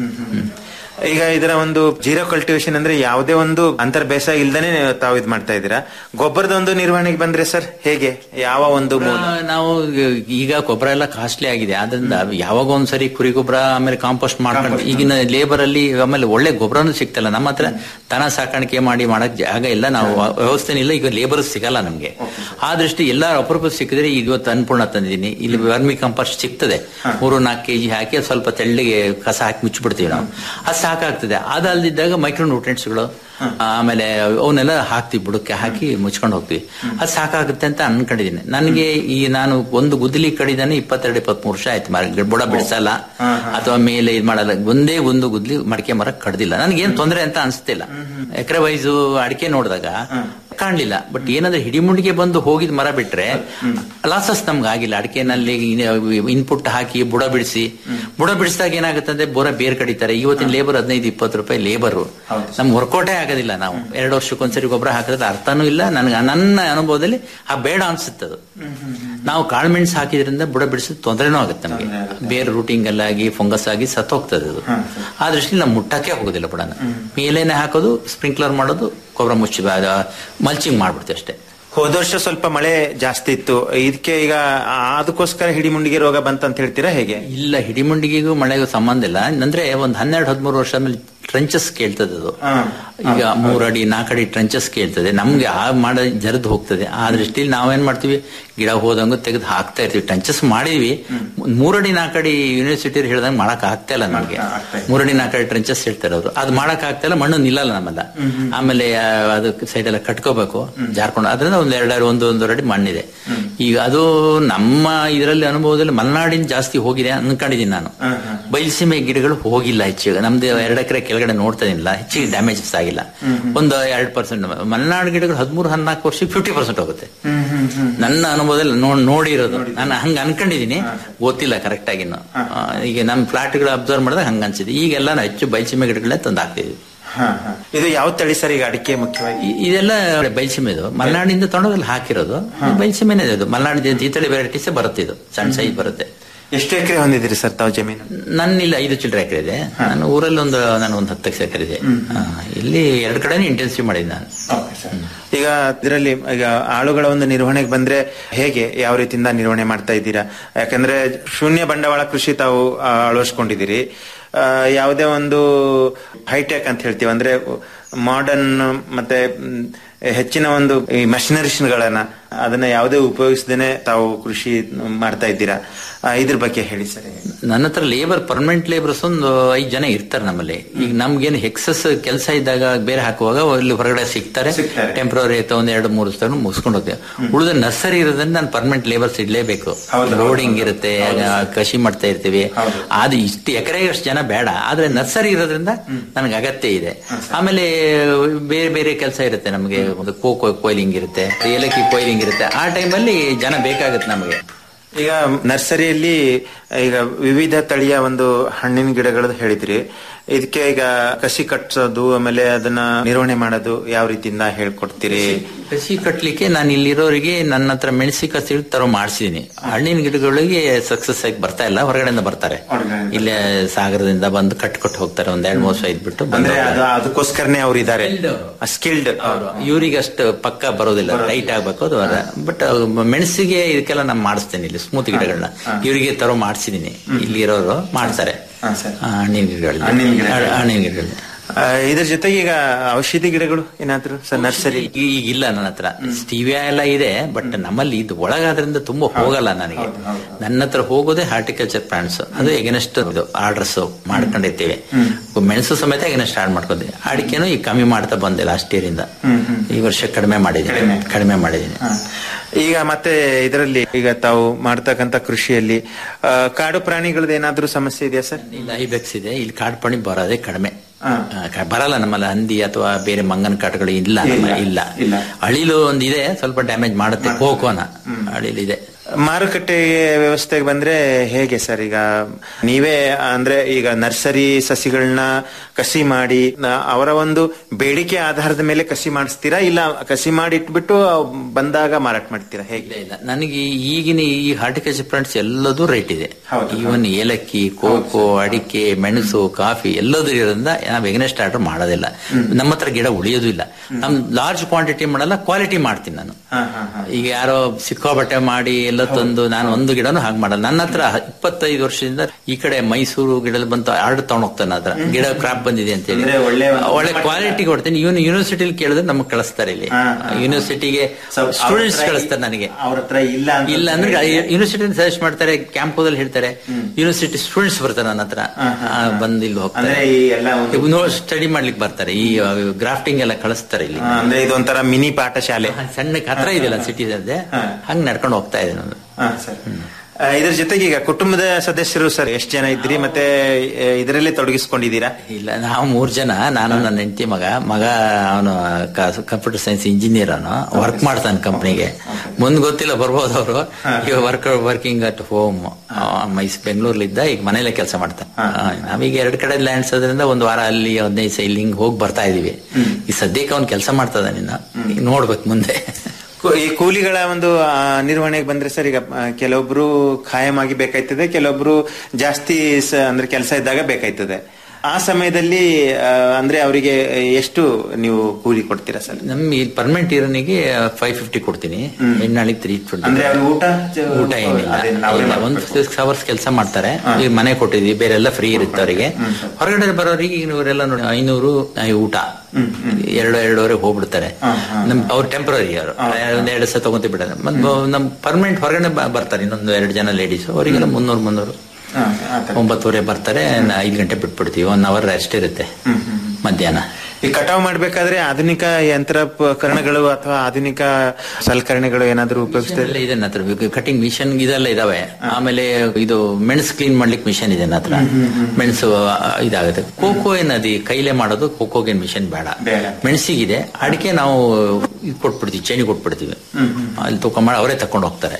ಈಗ ಇದರ ಒಂದು ಜೀರೋ ಕಲ್ಟಿವೇಶನ್ ಅಂದ್ರೆ ಯಾವುದೇ ಒಂದು ಅಂತರ್ ಬೇಸಾಯ ಇಲ್ದೇನೆ ತಾವು ಇದ್ ಮಾಡ್ತಾ ಇದ್ದೀರಾ ಗೊಬ್ಬರದ ಒಂದು ನಿರ್ವಹಣೆಗೆ ಬಂದ್ರೆ ಸರ್ ಹೇಗೆ ಯಾವ ಒಂದು ಮೂಲ ಆ, ನಾವು ಈಗ ಗೊಬ್ಬರ ಎಲ್ಲ ಕಾಸ್ಟ್ಲಿ ಆಗಿದೆ ಆದ್ರಿಂದ ಯಾವಾಗ ಒಂದ್ಸರಿ ಕುರಿ ಗೊಬ್ಬರ ಆಮೇಲೆ ಕಾಂಪೋಸ್ಟ್ ಮಾಡ್ಕೊಂಡು ಈಗಿನ ಲೇಬರ್ ಅಲ್ಲಿ ಆಮೇಲೆ ಒಳ್ಳೆ ಗೊಬ್ಬರನು ಸಿಗ್ತಲ್ಲ ನಮ್ಮ ಹತ್ರ ದನ ಸಾಕಾಣಿಕೆ ಮಾಡಿ ಮಾಡಕ್ ಜಾಗ ಇಲ್ಲ ನಾವು ವ್ಯವಸ್ಥೆ ಇಲ್ಲ ಈಗ ಲೇಬರ್ ಸಿಗಲ್ಲ ನಮ್ಗೆ ಆ ದೃಷ್ಟಿ ಎಲ್ಲ ಅಪರೂಪ ಸಿಕ್ಕಿದ್ರೆ ಈಗ ಇವತ್ತು ಅನ್ಪೂರ್ಣ ತಂದಿದ್ದೀನಿ ಇಲ್ಲಿ ವರ್ಮಿ ಕಂಪೋಸ್ಟ್ ಸಿಗ್ತದೆ ಮೂರು ನಾಲ್ಕು ಕೆಜಿ ಹಾಕಿ ಅದ್ ಸ್ವಲ್ಪ ತೆಳ್ಳಿಗೆ ಕಸ ಹಾಕಿ ಮುಚ್ಚಿಬಿಡ್ತೀವಿ ನಾವು ಅದು ಸಾಕಾಗ್ತದೆ ಅದಲ್ದಿದ್ದಾಗ ಮೈಕ್ರೋ ನ್ಯೂಟ್ರಿಯೆಂಟ್ಸ್ಗಳು ಆಮೇಲೆ ಅವನ್ನೆಲ್ಲ ಹಾಕ್ತಿವಿ ಬುಡಕ್ಕೆ ಹಾಕಿ ಮುಚ್ಕೊಂಡು ಹೋಗ್ತೀವಿ ಅದು ಸಾಕಾಗುತ್ತೆ ಅಂತ ಅನ್ಕೊಂಡಿದ್ದೀನಿ ನನಗೆ ಈ ನಾನು ಒಂದು ಗುದ್ದಲಿ ಕಡಿದಾನೆ ಇಪ್ಪತ್ತೆರಡು ಇಪ್ಪತ್ಮೂರು ವರ್ಷ ಆಯ್ತು ಮರ ಬುಡ ಬಿಡಿಸಲ್ಲ ಅಥವಾ ಮೇಲೆ ಇದು ಮಾಡಲ್ಲ ಒಂದೇ ಒಂದು ಗುದ್ಲಿ ಮಡಿಕೆ ಮರ ಕಡ್ದಿಲ್ಲ ನನಗೇನು ತೊಂದರೆ ಅಂತ ಅನ್ಸ್ತಿಲ್ಲ ಎಕರೆ ವೈಸು ಅಡಿಕೆ ನೋಡಿದಾಗ ಕಾಣ್ಲಿಲ್ಲ ಬಟ್ ಏನಂದ್ರೆ ಹಿಡಿಮುಂಡಿಗೆ ಬಂದು ಹೋಗಿದ್ ಮರ ಬಿಟ್ರೆ ಲಾಸಸ್ ನಮ್ಗೆ ಆಗಿಲ್ಲ ಅಡಿಕೆನಲ್ಲಿ ಇನ್ಪುಟ್ ಹಾಕಿ ಬುಡ ಬಿಡಿಸಿ ಬುಡ ಬಿಡಿಸಿದಾಗ ಏನಾಗುತ್ತೆ ಅಂದ್ರೆ ಬುಡ ಬೇರ್ ಕಡಿತಾರೆ ಇವತ್ತಿನ ಲೇಬರ್ ಹದಿನೈದು ಇಪ್ಪತ್ತು ರೂಪಾಯಿ ಲೇಬರ್ ನಮ್ಗೆ ವರ್ಕೌಟೇ ಆಗೋದಿಲ್ಲ ನಾವು ಎರಡು ವರ್ಷಕ್ಕೊಂದ್ಸರಿ ಗೊಬ್ಬರ ಹಾಕಿದ್ರೆ ಅರ್ಥನೂ ಇಲ್ಲ ನನಗೆ ನನ್ನ ಅನುಭವದಲ್ಲಿ ಆ ಬೇಡ ಅನ್ಸುತ್ತೆ ಅದು ನಾವು ಕಾಳುಮೆಣಸು ಹಾಕಿದ್ರಿಂದ ಬುಡ ಬಿಡಿಸಿದ ತೊಂದರೆನೂ ಆಗುತ್ತೆ ನಮಗೆ ಬೇರೆ ರೂಟಿಂಗ್ ಎಲ್ಲ ಆಗಿ ಫಂಗಸ್ ಆಗಿ ಸತ್ತೋಗ್ತದೆ ಅದು ಆ ದೃಷ್ಟಿಲಿ ನಾವು ಮುಟ್ಟಕ್ಕೆ ಹೋಗೋದಿಲ್ಲ ಬುಡನ ಮೇಲೇನೆ ಹಾಕೋದು ಸ್ಪ್ರಿಂಕ್ಲರ್ ಮಾಡೋದು ಗೊಬ್ಬರ ಮುಚ್ಚಿ ಮಲ್ಚಿಂಗ್ ಮಾಡ್ಬಿಡ್ತೀವಿ ಅಷ್ಟೇ ಹೋದ ವರ್ಷ ಸ್ವಲ್ಪ ಮಳೆ ಜಾಸ್ತಿ ಇತ್ತು ಇದಕ್ಕೆ ಈಗ ಆ- ಅದಕ್ಕೋಸ್ಕರ ಹಿಡಿಮುಂಡಿಗೆ ರೋಗ ಬಂತಂತ ಹೇಳ್ತೀರಾ ಹೇಗೆ ಇಲ್ಲ ಹಿಡಿಮುಂಡಿಗೆಗೂ ಮಳೆಗೂ ಸಂಬಂಧ ಇಲ್ಲ ಅಂದ್ರೆ ಒಂದ್ ಹನ್ನೆರಡು ಹದಿಮೂರು ವರ್ಷ ಆದ್ಮೇಲೆ ಟ್ರಂಚಸ್ ಕೇಳ್ತದೆ ಅದು ಈಗ ಮೂರಡಿ ನಾಲ್ಕಡಿ ಟ್ರಂಚಸ್ ಕೇಳ್ತದೆ ನಮ್ಗೆ ಆ ಮಾಡ ಜರದ್ ಹೋಗ್ತದೆ ಆ ದೃಷ್ಟಿಯಲ್ಲಿ ನಾವೇನ್ ಮಾಡ್ತೀವಿ ಗಿಡ ಹೋದಂಗ ತೆಗೆದು ಹಾಕ್ತಾ ಇರ್ತೀವಿ ಟ್ರಂಚಸ್ ಮಾಡಿದ್ವಿ ಮೂರಡಿ ನಾಲ್ಕಡಿ ಯೂನಿವರ್ಸಿಟಿ ಹೇಳ್ದಂಗೆ ಮಾಡಕ್ ಆಗ್ತಾ ಇಲ್ಲ ನಮ್ಗೆ ಮೂರಡಿ ನಾಲ್ಕಡಿ ಟ್ರಂಚಸ್ ಹೇಳ್ತಾರೆ ಅವರು ಅದು ಮಾಡಕ್ ಆಗ್ತಾ ಇಲ್ಲ ಮಣ್ಣು ನಿಲ್ಲಲ್ಲ ನಮ್ಮೆಲ್ಲ ಆಮೇಲೆ ಆ, ಅದಕ್ಕೆ ಸೈಡ್ ಎಲ್ಲ ಕಟ್ಕೋಬೇಕು ಜಾರ್ಕೊಂಡು ಅದರಿಂದ ಒಂದ್ ಎರಡಾರು ಒಂದು ಒಂದೂವರೆ ಅಡಿ ಮಣ್ಣಿದೆ ಈಗ ಅದು ನಮ್ಮ ಇದರಲ್ಲಿ ಅನುಭವದಲ್ಲಿ ಮಲೆನಾಡಿನ ಜಾಸ್ತಿ ಹೋಗಿದೆ ಅನ್ಕೊಂಡಿದ್ದೀನಿ ನಾನು ಬಯಲುಸೀಮೆ ಗಿಡಗಳು ಹೋಗಿಲ್ಲ ಹೆಚ್ಚಿಗೆ ನಮ್ದು ಎರಡು ಎಕರೆ ಕೆಳಗಡೆ ನೋಡ್ತಾ ಇದ್ದಿಲ್ಲ ಹೆಚ್ಚಿಗೆ ಡ್ಯಾಮೇಜಸ್ ಆಗಿಲ್ಲ ಒಂದು ಎರಡು ಪರ್ಸೆಂಟ್ ಮಲೆನಾಡು ಗಿಡಗಳು ಹದಿಮೂರು ಹದಿನಾಲ್ಕು ವರ್ಷ ಫಿಫ್ಟಿ ಪರ್ಸೆಂಟ್ ಹೋಗುತ್ತೆ ನನ್ನ ಅನುಭವದಲ್ಲಿ ನೋಡ್ ನೋಡಿರೋದು ನಾನು ಹಂಗ ಅನ್ಕೊಂಡಿದೀನಿ ಗೊತ್ತಿಲ್ಲ ಕರೆಕ್ಟ್ ಆಗಿ ಇನ್ನು. ಆ, ಈಗ ನಮ್ಮ ಫ್ಲಾಟ್ಗಳು ಅಬ್ಸರ್ವ್ ಮಾಡಿದಾಗ ಹಂಗ ಅನ್ಸಿದೆ ಈಗೆಲ್ಲ ನಾವು ಹೆಚ್ಚು ಬಯಲುಸೀಮೆ ಗಿಡಗಳನ್ನೇ ತಂದು ಹಾಕ್ತಿದ್ವಿ ಇದು ಯಾವ ತಳಿ ಸರ್ ಈಗ ಅಡಿಕೆ ಮುಖ್ಯವಾಗಿ ಇ- ಇದೆಲ್ಲ ಬಯಲುಸೀಮೆದು ಮಲೆನಾಡಿಂದ ತಗೊಂಡೋಗಿ ಹಾಕಿರೋದು ಬಯಲುಸೀಮೆನೇ ಇದು ಮಲೆನಾಡಿನ ಈ ತಳಿ ವೆರೈಟೀಸ್ ಬರುತ್ತೆ ಇದು ಸಣ್ಣ ಸೈಜ್ ಬರುತ್ತೆ ಎಷ್ಟು ಎಕರೆ ಹೊಂದಿದ್ದೀರಿ ಸರ್ ತಾವು ಜಮೀನು ನನ್ನ ಇಲ್ಲಿ ಐದು ಚಿಲ್ಲರೆ ಎಕರೆ ಇದೆ ನಾನು ಊರಲ್ಲಿ ಒಂದು ನಾನು ಒಂದು ಹತ್ತು ಎಕರೆ ಇದೆ ಆ, ಇಲ್ಲಿ ಎರಡು ಕಡೆನೂ ಇಂಟೆನ್ಸಿವ್ ಮಾಡಿದ್ದೆ ನಾನು ಈಗ ಇದರಲ್ಲಿ ಈಗ ಆಳುಗಳ ಒಂದು ನಿರ್ವಹಣೆಗೆ ಬಂದ್ರೆ ಹೇಗೆ ಯಾವ ರೀತಿಯಿಂದ ನಿರ್ವಹಣೆ ಮಾಡ್ತಾ ಇದ್ದೀರಾ ಯಾಕಂದ್ರೆ ಶೂನ್ಯ ಬಂಡವಾಳ ಕೃಷಿ ತಾವು ಆ, ಅಳವಡಿಸ್ಕೊಂಡಿದ್ದೀರಿ ಆ, ಯಾವುದೇ ಒಂದು ಹೈಟೆಕ್ ಅಂತ ಹೇಳ್ತೀವಿ ಅಂದ್ರೆ ಮಾಡರ್ನ್ ಮತ್ತೆ ಮ್, ಹೆಚ್ಚಿನ ಒಂದು ಈ ಮಷಿನರೀಸ್ಗಳನ್ನ ಅದನ್ನ ಯಾವುದೇ ಉಪಯೋಗಿಸದೇನೆ ತಾವು ಕೃಷಿ ಮಾಡ್ತಾ ಇದ್ದೀರಾ ಆ, ಇದ್ರ ಬಗ್ಗೆ ಹೇಳಿ ಸರ್ ನನ್ನ ಹತ್ರ ಲೇಬರ್ ಪರ್ಮನೆಂಟ್ ಲೇಬರ್ಸ್ ಒಂದು ಐದು ಜನ ಇರ್ತಾರೆ ನಮ್ಮಲ್ಲಿ ಈಗ ನಮ್ಗೇನು ಹೆಕ್ಸಸ್ ಕೆಲಸ ಇದ್ದಾಗ ಬೇರೆ ಹಾಕುವಾಗ ಇಲ್ಲಿ ಹೊರಗಡೆ ಸಿಗ್ತಾರೆ ಟೆಂಪ್ರವರಿ ಒಂದ್ ಎರಡು ಮೂರು ಸ್ಥಳ ಮುಗಿಸ್ಕೊಂಡು ಹೋಗ್ತೇವೆ ಉಳಿದ ನರ್ಸರಿ ಇರೋದ್ರಿಂದ ನಾನು ಪರ್ಮನೆಂಟ್ ಲೇಬರ್ಸ್ ಇಡ್ಲೇಬೇಕು ರೋಡಿಂಗ್ ಇರುತ್ತೆ ಆ, ಕೃಷಿ ಮಾಡ್ತಾ ಇರ್ತೀವಿ ಅದು ಇಷ್ಟು ಎಕರೆಗೆ ಅಷ್ಟು ಜನ ಬೇಡ ಆದ್ರೆ ನರ್ಸರಿ ಇರೋದ್ರಿಂದ ನನಗೆ ಅಗತ್ಯ ಇದೆ ಆಮೇಲೆ ಬೇರೆ ಬೇರೆ ಕೆಲಸ ಇರುತ್ತೆ ನಮಗೆ ಒಂದು ಕೋಕೋ ಕೊಯ್ಲಿಂಗ್ ಇರುತ್ತೆ ಏಲಕ್ಕಿ ಕೊಯ್ಲಿಂಗ್ ಇರುತ್ತೆ ಆ ಟೈಮಲ್ಲಿ ಜನ ಬೇಕಾಗುತ್ತೆ ನಮಗೆ ಈಗ ನರ್ಸರಿಯಲ್ಲಿ ಈಗ ವಿವಿಧ ತಳಿಯ ಒಂದು ಹಣ್ಣಿನ ಗಿಡಗಳದ್ದು ಹೇಳಿದ್ರಿ ಇದಕ್ಕೆ ಈಗ ಕಸಿ ಕಟ್ಸೋದು ಆಮೇಲೆ ಅದನ್ನ ನಿರ್ವಹಣೆ ಮಾಡೋದು ಯಾವ ರೀತಿಯಿಂದ ಹೇಳ್ಕೊಡ್ತೀರಿ ಕಸಿ ಕಟ್ಲಿಕ್ಕೆ ನಾನು ಇಲ್ಲಿರೋರಿಗೆ ನನ್ನ ಹತ್ರ ಮೆಣಸಿಕಾಯಿ ಸಿಡ್ ತರೋ ಮಾಡಿಸಿದೀನಿ ಹಣ್ಣಿನ ಗಿಡಗಳಿಗೆ ಸಕ್ಸಸ್ ಆಗಿ ಬರ್ತಾ ಇಲ್ಲ ಹೊರಗಡೆಯಿಂದ ಬರ್ತಾರೆ ಇಲ್ಲೇ ಸಾಗರದಿಂದ ಬಂದು ಕಟ್ಕೊಟ್ಟು ಹೋಗ್ತಾರೆ ಒಂದ್ ಎರಡ್ ಮೂರು ಐದು ಬಿಟ್ಟು ಬಂದು ಅಂದ್ರೆ ಅದು ಅದಕ್ಕೋಸ್ಕರನೇ ಅವ್ರು ಇದ್ದಾರೆ ಸ್ಕಿಲ್ಡ್ ಇವ್ರಿಗೆ ಅಷ್ಟು ಪಕ್ಕ ಬರೋದಿಲ್ಲ ಟೈಟ್ ಆಗ್ಬೇಕು ಅದು ಬಟ್ ಮೆಣಸಿಗೆ ಇದಕ್ಕೆಲ್ಲ ನಾನು ಮಾಡಿಸ್ತೇನೆ ಇಲ್ಲಿ ಸ್ಮೂತ್ ಗಿಡಗಳನ್ನ ಇವರಿಗೆ ತರೋ ಮಾಡಿಸಿದೀನಿ ಇಲ್ಲಿ ಇರೋರು ಮಾಡ್ತಾರೆ ಆ, ಹಣ್ಣಿನ ಗಿಡಗಳಲ್ಲಿ ಹಣ್ಣಿನ ಗಿಡಗಳಲ್ಲಿ ಇದ್ರ ಜೊತೆಗೆ ಈಗ ಔಷಧಿ ಗಿಡಗಳು ಏನಾದ್ರು ಸರ್ ನರ್ಸರಿ ಈಗ ಇಲ್ಲ ನನ್ನ ಹತ್ರ ಸ್ಟೀವಿಯಾ ಎಲ್ಲ ಇದೆ ಬಟ್ ನಮ್ಮಲ್ಲಿ ಇದು ಒಳಗಾದ್ರಿಂದ ತುಂಬಾ ಹೋಗಲ್ಲ ನನಗೆ ನನ್ನ ಹತ್ರ ಹೋಗೋದೇ ಹಾರ್ಟಿಕಲ್ಚರ್ ಪ್ಲಾಂಟ್ಸ್ ಅದು ಎಗನೆಸ್ಟ್ ಆರ್ಡರ್ಸ್ ಮಾಡ್ಕೊಂಡಿರ್ತೀವಿ ಮೆಣಸು ಸಮೇತ ಎಗನೆಸ್ಟ್ ಸ್ಟಾರ್ಟ್ ಮಾಡ್ಕೊಂಡಿದ್ದೀನಿ ಅಡಿಕೆನೂ ಈಗ ಕಮ್ಮಿ ಮಾಡ್ತಾ ಬಂದೆ ಲಾಸ್ಟ್ ಇಯರ್ ಇಂದ ಈ ವರ್ಷ ಕಡಿಮೆ ಮಾಡಿದ್ದೀನಿ ಕಡಿಮೆ ಮಾಡಿದ್ದೀನಿ ಈಗ ಮತ್ತೆ ಇದರಲ್ಲಿ ಈಗ ತಾವು ಮಾಡ್ತಕ್ಕಂತ ಕೃಷಿಯಲ್ಲಿ ಆ, ಕಾಡು ಪ್ರಾಣಿಗಳದ್ದು ಏನಾದ್ರೂ ಸಮಸ್ಯೆ ಇದೆಯಾ ಸರ್ ಇಲ್ಲಿ ಐಬೆಕ್ಸ್ ಇದೆ ಇಲ್ಲಿ ಕಾಡು ಪ್ರಾಣಿ ಬರೋದೇ ಕಡಿಮೆ ಆ, ಕ- ಬರಲ್ಲ ನಮ್ಮಲ್ಲಿ ಹಂದಿ ಅಥವಾ ಬೇರೆ ಮಂಗನ ಕಾಟುಗಳು ಇಲ್ಲ ನಮ್ಮಲ್ಲಿ ಇಲ್ಲ ಅಳಿಲು ಒಂದು ಇದೆ ಸ್ವಲ್ಪ ಡ್ಯಾಮೇಜ್ ಮಾಡುತ್ತೆ ಕೋಕೋನ ಅಳಿಲಿದೆ ಮಾರುಕಟ್ಟೆ ವ್ಯವಸ್ಥೆಗೆ ಬಂದ್ರೆ ಹೇಗೆ ಸರ್ ಈಗ ನೀವೇ ಅಂದ್ರೆ ಈಗ ನರ್ಸರಿ ಸಸಿಗಳನ್ನ ಕಸಿ ಮಾಡಿ ನ- ಅವರ ಒಂದು ಬೇಡಿಕೆ ಆಧಾರದ ಮೇಲೆ ಕಸಿ ಮಾಡಿಸ್ತೀರಾ ಇಲ್ಲ ಕಸಿ ಮಾಡಿ ಇಟ್ಬಿಟ್ಟು ಬಂದಾಗ ಮಾರಾಟ ಮಾಡ್ತೀರಾ ಹೇಗೆ ಇಲ್ಲ ನನಗೆ ಈಗಿನ ಈ ಹಾರ್ಟಿಕಲ್ಚರ್ ಪ್ಲಾಂಟ್ಸ್ ಎಲ್ಲದೂ ರೇಟ್ ಇದೆ ಈವನ್ ಏಲಕ್ಕಿ ಕೋಕೋ ಅಡಿಕೆ ಮೆಣಸು ಕಾಫಿ ಎಲ್ಲದೂ ಇರೋದ್ರಿಂದ ನಾವು ಎಗ್ನೆಸ್ಟ್ ಆರ್ಡರ್ ಮಾಡೋದಿಲ್ಲ ನಮ್ಮ ಹತ್ರ ಗಿಡ ಉಳಿಯೋದು ಇಲ್ಲ ನಮ್ ಲಾರ್ಜ್ ಕ್ವಾಂಟಿಟಿ ಮಾಡಲ್ಲ ಕ್ವಾಲಿಟಿ ಮಾಡ್ತೀನಿ ನಾನು ಈಗ ಯಾರೋ ಸಿಕ್ಕಾಬಟ್ಟೆ ಮಾಡಿ ಎಲ್ಲ ತಂದು ನಾನು ಒಂದು ಗಿಡನೂ ಹಾಗೆ ಮಾಡಲ್ಲ ನನ್ನ ಹತ್ರ ಇಪ್ಪತ್ತೈದು ವರ್ಷದಿಂದ ಈ ಕಡೆ ಮೈಸೂರು ಗಿಡದಲ್ಲಿ ಬಂತು ಆರ್ಡರ್ ತಗೊಂಡ್ ಹೋಗ್ತಾನೆ ಹತ್ರ ಗಿಡ ಕ್ರಾಪ್ ಬಂದಿದೆ ಅಂತ ಹೇಳಿ ಒಳ್ಳೆ ಕ್ವಾಲಿಟಿ ಕೊಡ್ತೀನಿ ಇವನು ಯೂನಿವರ್ಸಿಟಿಲಿ ಕೇಳಿದ್ರೆ ನಮಗೆ ಕಳಿಸ್ತಾರೆ ಇಲ್ಲಿ ಯೂನಿವರ್ಸಿಟಿಗೆ ಸ್ಟೂಡೆಂಟ್ಸ್ ಕಳಿಸ್ತಾರೆ ನನಗೆ ಅವ್ರ ಹತ್ರ ಇಲ್ಲ ಇಲ್ಲ ಅಂದ್ರೆ ಯೂನಿವರ್ಸಿಟಿ ಸಜೆಸ್ಟ್ ಮಾಡ್ತಾರೆ ಕ್ಯಾಂಪೋದಲ್ಲಿ ಹೇಳ್ತಾರೆ ಯೂನಿವರ್ಸಿಟಿ ಸ್ಟೂಡೆಂಟ್ಸ್ ಬರ್ತಾರೆ ನನ್ನ ಹತ್ರ ಆ, ಬಂದು ಇಲ್ಲಿ ಹೋಗ್ತಾರೆ ಅಂದ್ರೆ ಈ ಎಲ್ಲ ಸ್ಟಡಿ ಮಾಡ್ಲಿಕ್ಕೆ ಬರ್ತಾರೆ ಈ ಗ್ರಾಫ್ಟಿಂಗ್ ಎಲ್ಲ ಕಳಿಸ್ತಾರೆ ಇಲ್ಲಿ ಆ, ಅಂದ್ರೆ ಇದೊಂಥರ ಮಿನಿ ಪಾಠಶಾಲೆ ಸಣ್ಣ ಹತ್ರ ಇದೆಯಲ್ಲ ಸಿಟಿ ಹಂಗ್ ನಡ್ಕೊಂಡು ಹೋಗ್ತಾ ಇದೆ ನಾನು ಹಾ, ಸರ್. ಆ, ಇದ್ರ ಜೊತೆಗೆ ಈಗ ಕುಟುಂಬದ ಸದಸ್ಯರು ಸರ್ ಎಷ್ಟು ಜನ ಇದ್ರಿ ಮತ್ತೆ ಆ, ಇದರಲ್ಲೇ ತೊಡಗಿಸ್ಕೊಂಡಿದ್ದೀರಾ ಇಲ್ಲ ನಾವು ಮೂರ್ ಜನ ನಾನು ನನ್ನ ಹೆಂಡತಿ ಮಗ ಮಗ ಅವನು ಕಂಪ್ಯೂಟರ್ ಸೈನ್ಸ್ ಇಂಜಿನಿಯರ್ ಅವನು ವರ್ಕ್ ಮಾಡ್ತಾನೆ ಕಂಪ್ನಿಗೆ ಮುಂದ್ ಗೊತ್ತಿಲ್ಲ ಬರ್ಬೋದು ಅವರು ಈಗ ವರ್ಕ್ ವರ್ಕಿಂಗ್ ಅಟ್ ಹೋಮ್ ಮೈಸ್ ಬೆಂಗಳೂರ್ಲಿದ್ದ ಈಗ ಮನೇಲೆ ಕೆಲಸ ಮಾಡ್ತಾನೆ ಆ, ನಾವೀಗ ಎರಡ್ ಕಡೆ ಲ್ಯಾಂಡ್ಸ್ ಅದರಿಂದ ಒಂದು ವಾರ ಅಲ್ಲಿ ಹದಿನೈದು ಸೈಲ್ ಹಿಂಗ್ ಹೋಗಿ ಬರ್ತಾ ಇದೀವಿ ಈ ಸದ್ಯಕ್ಕೆ ಅವ್ನು ಕೆಲಸ ಮಾಡ್ತದ ನಿನ್ನ ಈಗ ನೋಡ್ಬೇಕು ಮುಂದೆ ಕು- ಈ ಕೂಲಿಗಳ ಒಂದು ಆ, ನಿರ್ವಹಣೆಗೆ ಬಂದ್ರೆ ಸರ್ ಈಗ ಆ, ಕೆಲವೊಬ್ರು ಖಾಯಮಾಗಿ ಬೇಕಾಯ್ತದೆ ಕೆಲವೊಬ್ರು ಜಾಸ್ತಿ ಸ- ಅಂದ್ರೆ ಕೆಲಸ ಇದ್ದಾಗ ಬೇಕಾಯ್ತದೆ ಆ ಸಮಯದಲ್ಲಿ ಆ, ಅಂದ್ರೆ ಅವರಿಗೆ ಎಷ್ಟು ನೀವು ಕೂಲಿ ಕೊಡ್ತೀರಾ ಸರ್ ನಮ್ ಈ ಪರ್ಮನೆಂಟ್ ಇರೋನಿಗೆ ಫೈವ್ ಫಿಫ್ಟಿ ಕೊಡ್ತೀನಿ ಹೆಣ್ಣಾಳಿಗೆ ತ್ರೀ ಟ್ವೆಂಟಿ ಅಂದ್ರೆ ಅವ್ರು ಊಟ ಚ- ಊಟ ಏನಿಲ್ಲ ಅದೇನ್ ಅವ್ರೇ ಇಲ್ಲ, ಒಂದು ಸಿಕ್ಸ್ ಅವರ್ಸ್ ಕೆಲಸ ಮಾಡ್ತಾರೆ ಈಗ ಮನೆ ಕೊಟ್ಟಿದ್ವಿ ಬೇರೆ ಎಲ್ಲ ಫ್ರೀ ಇರುತ್ತೆ ಅವರಿಗೆ ಹೊರಗಡೆ ಬರೋರಿಗೆ ಈಗ ಇವರೆಲ್ಲ ನೋಡಿ ಐನೂರು ಆ, ಊಟ ಎರಡು ಎರಡೂವರೆ ಹೋಗ್ಬಿಡ್ತಾರೆ ನಮ್ ಅವ್ರು ಟೆಂಪ್ರರಿ ಅವರು ಒಂದ್ ಎರಡು ಸಹ ತಗೊಂತ ಬಿಡೋದು ಮತ್ತೆ ನಮ್ ಪರ್ಮನೆಂಟ್ ಹೊರಗಡೆ ಬ- ಬರ್ತಾರೆ ಇನ್ನೊಂದು ಎರಡು ಜನ ಲೇಡೀಸ್ ಅವರಿಗೆಲ್ಲ ಮುನ್ನೂರು ಮುನ್ನೂರು ಹಾ, ಆ ತರ. ಒಂಬತ್ತುವರೆ ಬರ್ತಾರೆ ನ- ಐದು ಗಂಟೆ ಬಿಟ್ಬಿಡ್ತೀವಿ ಒನ್ ಅವರ್ ರೆಸ್ಟ್ ಇರುತ್ತೆ ಮಧ್ಯಾಹ್ನ ಈ ಕಟಾವ್ ಮಾಡ್ಬೇಕಾದ್ರೆ ಆಧುನಿಕ ಯಂತ್ರೋಪಕರಣಗಳು ಅಥವಾ ಆಧುನಿಕ ಸಲಕರಣೆಗಳು ಏನಾದ್ರು ಉಪಯೋಗಿಸ್ತಾರೆ ಎಲ್ಲ ಇದೆ ನನ್ನ ಹತ್ರ ಕಟಿಂಗ್ ಮಿಷನ್ ಇದೆಲ್ಲ ಇದಾವೆ ಆಮೇಲೆ ಇದು ಮೆಣಸು ಕ್ಲೀನ್ ಮಾಡ್ಲಿಕ್ಕೆ ಮಿಷನ್ ಇದೆ ನನ್ನ ಹತ್ರ ಮೆಣಸು ಆ, ಇದಾಗುತ್ತೆ ಕೋಕೋ ನದಿ ಕೈಲೇ ಮಾಡೋದು ಕೋಕೋಗೆ ಮಿಷನ್ ಬೇಡ ಬೇಡ. ಮೆಣಸಿಗಿದೆ ಅಡಿಕೆ ನಾವು ಇದು ಕೊಟ್ಬಿಡ್ತೀವಿ ಚೇಣಿ ಕೊಟ್ಬಿಡ್ತೀವಿ ಅಲ್ಲಿ ತೂಕ ಮಾಡಿ ಅವರೇ ತಕೊಂಡು ಹೋಗ್ತಾರೆ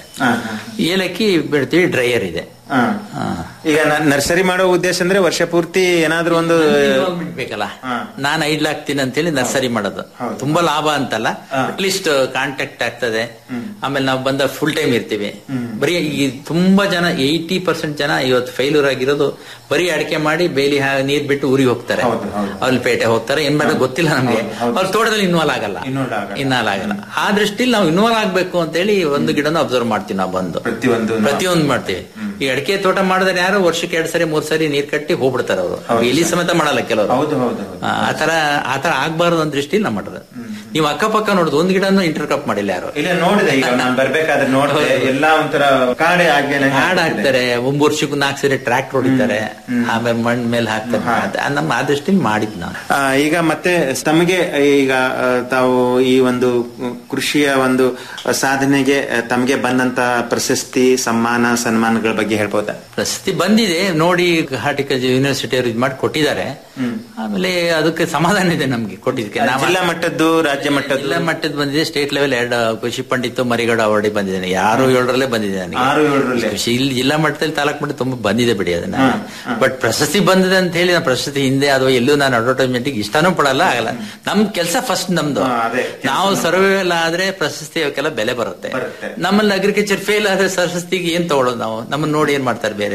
ಏಲಕ್ಕಿ ಬಿಡ್ತೀವಿ ಡ್ರೈಯರ್ ಇದೆ ಹಾ. ಈಗ ನ- ನರ್ಸರಿ ಮಾಡೋ ಉದ್ದೇಶ ಅಂದ್ರೆ ವರ್ಷ ಪೂರ್ತಿ ಏನಾದ್ರೂ ಒಂದು ಇನ್ವಾಲ್ವ್ಮೆಂಟ್ ಬೇಕಲ್ಲ ನಾನು ಐಡ್ ಹಾಕ್ತೀನಿ ಅಂತೇಳಿ ನರ್ಸರಿ ಮಾಡೋದು ತುಂಬಾ ಲಾಭ ಅಂತಲ್ಲ ಅಟ್ಲೀಸ್ಟ್ ಕಾಂಟ್ಯಾಕ್ಟ್ ಆಗ್ತದೆ ಆಮೇಲೆ ನಾವು ಬಂದ ಫುಲ್ ಟೈಮ್ ಇರ್ತೀವಿ ಬರೀ ಈ ತುಂಬಾ ಜನ ಏಯ್ಟಿ ಪರ್ಸೆಂಟ್ ಜನ ಇವತ್ತು ಫೇಲ್ಯೂರ್ ಆಗಿರೋದು ಬರೀ ಅಡಿಕೆ ಮಾಡಿ ಬೇಲಿ ಹಾ- ನೀರ್ ಬಿಟ್ಟು ಊರಿಗೆ ಹೋಗ್ತಾರೆ ಅಲ್ಲಿ ಪೇಟೆ ಹೋಗ್ತಾರೆ ಏನ್ ಮಾಡೋದು ಗೊತ್ತಿಲ್ಲ ನಮ್ಗೆ ಅವ್ರ ತೋಟದಲ್ಲಿ ಇನ್ವಾಲ್ವ್ ಆಗಲ್ಲ ಇನ್ವಾಲ್ವ್ ಆಗಲ್ಲ ಆ ದೃಷ್ಟಿಲಿ ನಾವು ಇನ್ವಾಲ್ವ್ ಆಗ್ಬೇಕು ಅಂತೇಳಿ ಒಂದು ಗಿಡನ ಅಬ್ಸರ್ವ್ ಮಾಡ್ತೀವಿ ನಾವು ಬಂದು ಪ್ರತಿಯೊಂದು ಪ್ರತಿಯೊಂದು ಮಾಡ್ತೀವಿ ಈ ಅಡಿಕೆ ತೋಟ ಮಾಡಿದ್ರೆ ಯಾರು ವರ್ಷಕ್ಕೆ ಎರಡ್ ಸರಿ ಮೂರ್ ಸರಿ ನೀರ್ ಕಟ್ಟಿ ಹೋಗ್ಬಿಡ್ತಾರೆ ಅವರು ಎಲಿ ಸಮೇತ ಮಾಡಲ್ಲ ಕೆಲವರು ಹೌದು ಹೌದು ಆ ಆತರ ಆತರ ಆಗ್ಬಾರ್ದು ಅಂತ ದೃಷ್ಟಿಲಿ ನಾವು ಮಾಡೋದು ನೀವು ಅಕ್ಕಪಕ್ಕ ನೋಡುದು ಒಂದ್ ಗಿಡನು ಇಂಟರ್ ಕಪ್ ಮಾಡಿಲ್ಲ ಯಾರು ಇಲ್ಲ ನೋಡಿದೆ ಈಗ ನಾನು ಬರ್ಬೇಕಾದ್ರೆ ನೋಡಿದೆ ಎಲ್ಲಾ ಒಂಥರ ಕಾಡೆ ಆಗಿ ಹಾಡ್ ಹಾಕ್ತಾರೆ ಒಂದ್ ವರ್ಷಕ್ಕೂ ನಾಲ್ಕು ಸರಿ ಟ್ರ್ಯಾಕ್ಟರ್ ಹೊಡಿತಾರೆ ಆಮೇಲೆ ಮಣ್ ಮೇಲೆ ಹಾಕ್ತಾರೆ ಅದ್ ನಮ್ಮ ಆ ದೃಷ್ಟಿಲಿ ಮಾಡಿದ್ ನಾವು ಆ, ಈಗ ಮತ್ತೆ ತಮಗೆ ಈಗ ಆ, ತಾವು ಈ ಒಂದು ಕೃಷಿಯ ಒಂದು ಸಾಧನೆಗೆ ಆ, ತಮಗೆ ಬಂದಂತ ಪ್ರಶಸ್ತಿ ಸಮ್ಮಾನ ಸನ್ಮಾನಗಳ ಬಗ್ಗೆ ಹೇಳ್ಬೋದಾ ಪ್ರಶಸ್ತಿ ಬಂದಿದೆ ನೋಡಿ ಹಾರ್ಟಿಕಲ್ಚರ್ ಯೂನಿವರ್ಸಿಟಿ ಅವರು ಇದ್ ಮಾಡಿ ಕೊಟ್ಟಿದ್ದಾರೆ ಆಮೇಲೆ ಅದಕ್ಕೆ ಸಮಾಧಾನ ಇದೆ ನಮ್ಗೆ ಕೊಟ್ಟಿದ್ದಕ್ಕೆ ನಾವು ಜಿಲ್ಲಾ ಮಟ್ಟದ್ದು ರಾಜ್ಯ ಮಟ್ಟದ್ದು ಜಿಲ್ಲಾ ಮಟ್ಟದ ಬಂದಿದೆ ಸ್ಟೇಟ್ ಲೆವೆಲ್ ಎರಡು ಕೃಷಿ ಪಂಡಿತ್ ಮರಿಗೌಡ ಅವಾರ್ಡ್ ಬಂದಿದ್ದೇನೆ ಯಾರು ಏಳರಲ್ಲೇ ಬಂದಿದೆ ನನಗೆ ಆರು ಏಳರಲ್ಲೇ ಕೃಷಿ ಇಲ್ಲಿ ಜಿಲ್ಲಾ ಮಟ್ಟದಲ್ಲಿ ತಾಲೂಕ್ ಮಟ್ಟ ತುಂಬಾ ಬಂದಿದೆ ಬಿಡಿ ಅದನ್ನ ಬಟ್ ಪ್ರಶಸ್ತಿ ಬಂದಿದೆ ಅಂತ ಹೇಳಿ ನಾನು ಪ್ರಶಸ್ತಿ ಹಿಂದೆ ಅಥವಾ ಎಲ್ಲೂ ನಾನು ಅಡ್ವರ್ಟೈಸ್ಮೆಂಟ್ ಇಷ್ಟನೂ ಪಡಲ್ಲ ಆಗಲ್ಲ ನಮ್ ಕೆಲಸ ಫಸ್ಟ್ ನಮ್ದು ನಾವು ಸರ್ವೈವಲ್ ಆದ್ರೆ ಪ್ರಶಸ್ತಿ ಅವಕ್ಕೆಲ್ಲ ಬೆಲೆ ಬರುತ್ತೆ ನಮ್ಮಲ್ಲಿ ಅಗ್ರಿಕಲ್ಚರ್ ಫೇಲ್ ಆದ್ರೆ ಪ್ರಶಸ್ತಿಗೆ ಏನ್ ತಗೊಳ್ಳೋದು ನಾವು ನಮ್ಮನ್ನ ನೋಡಿ ಏನ್ ಮಾಡ್ತಾರೆ ಬೇರೆ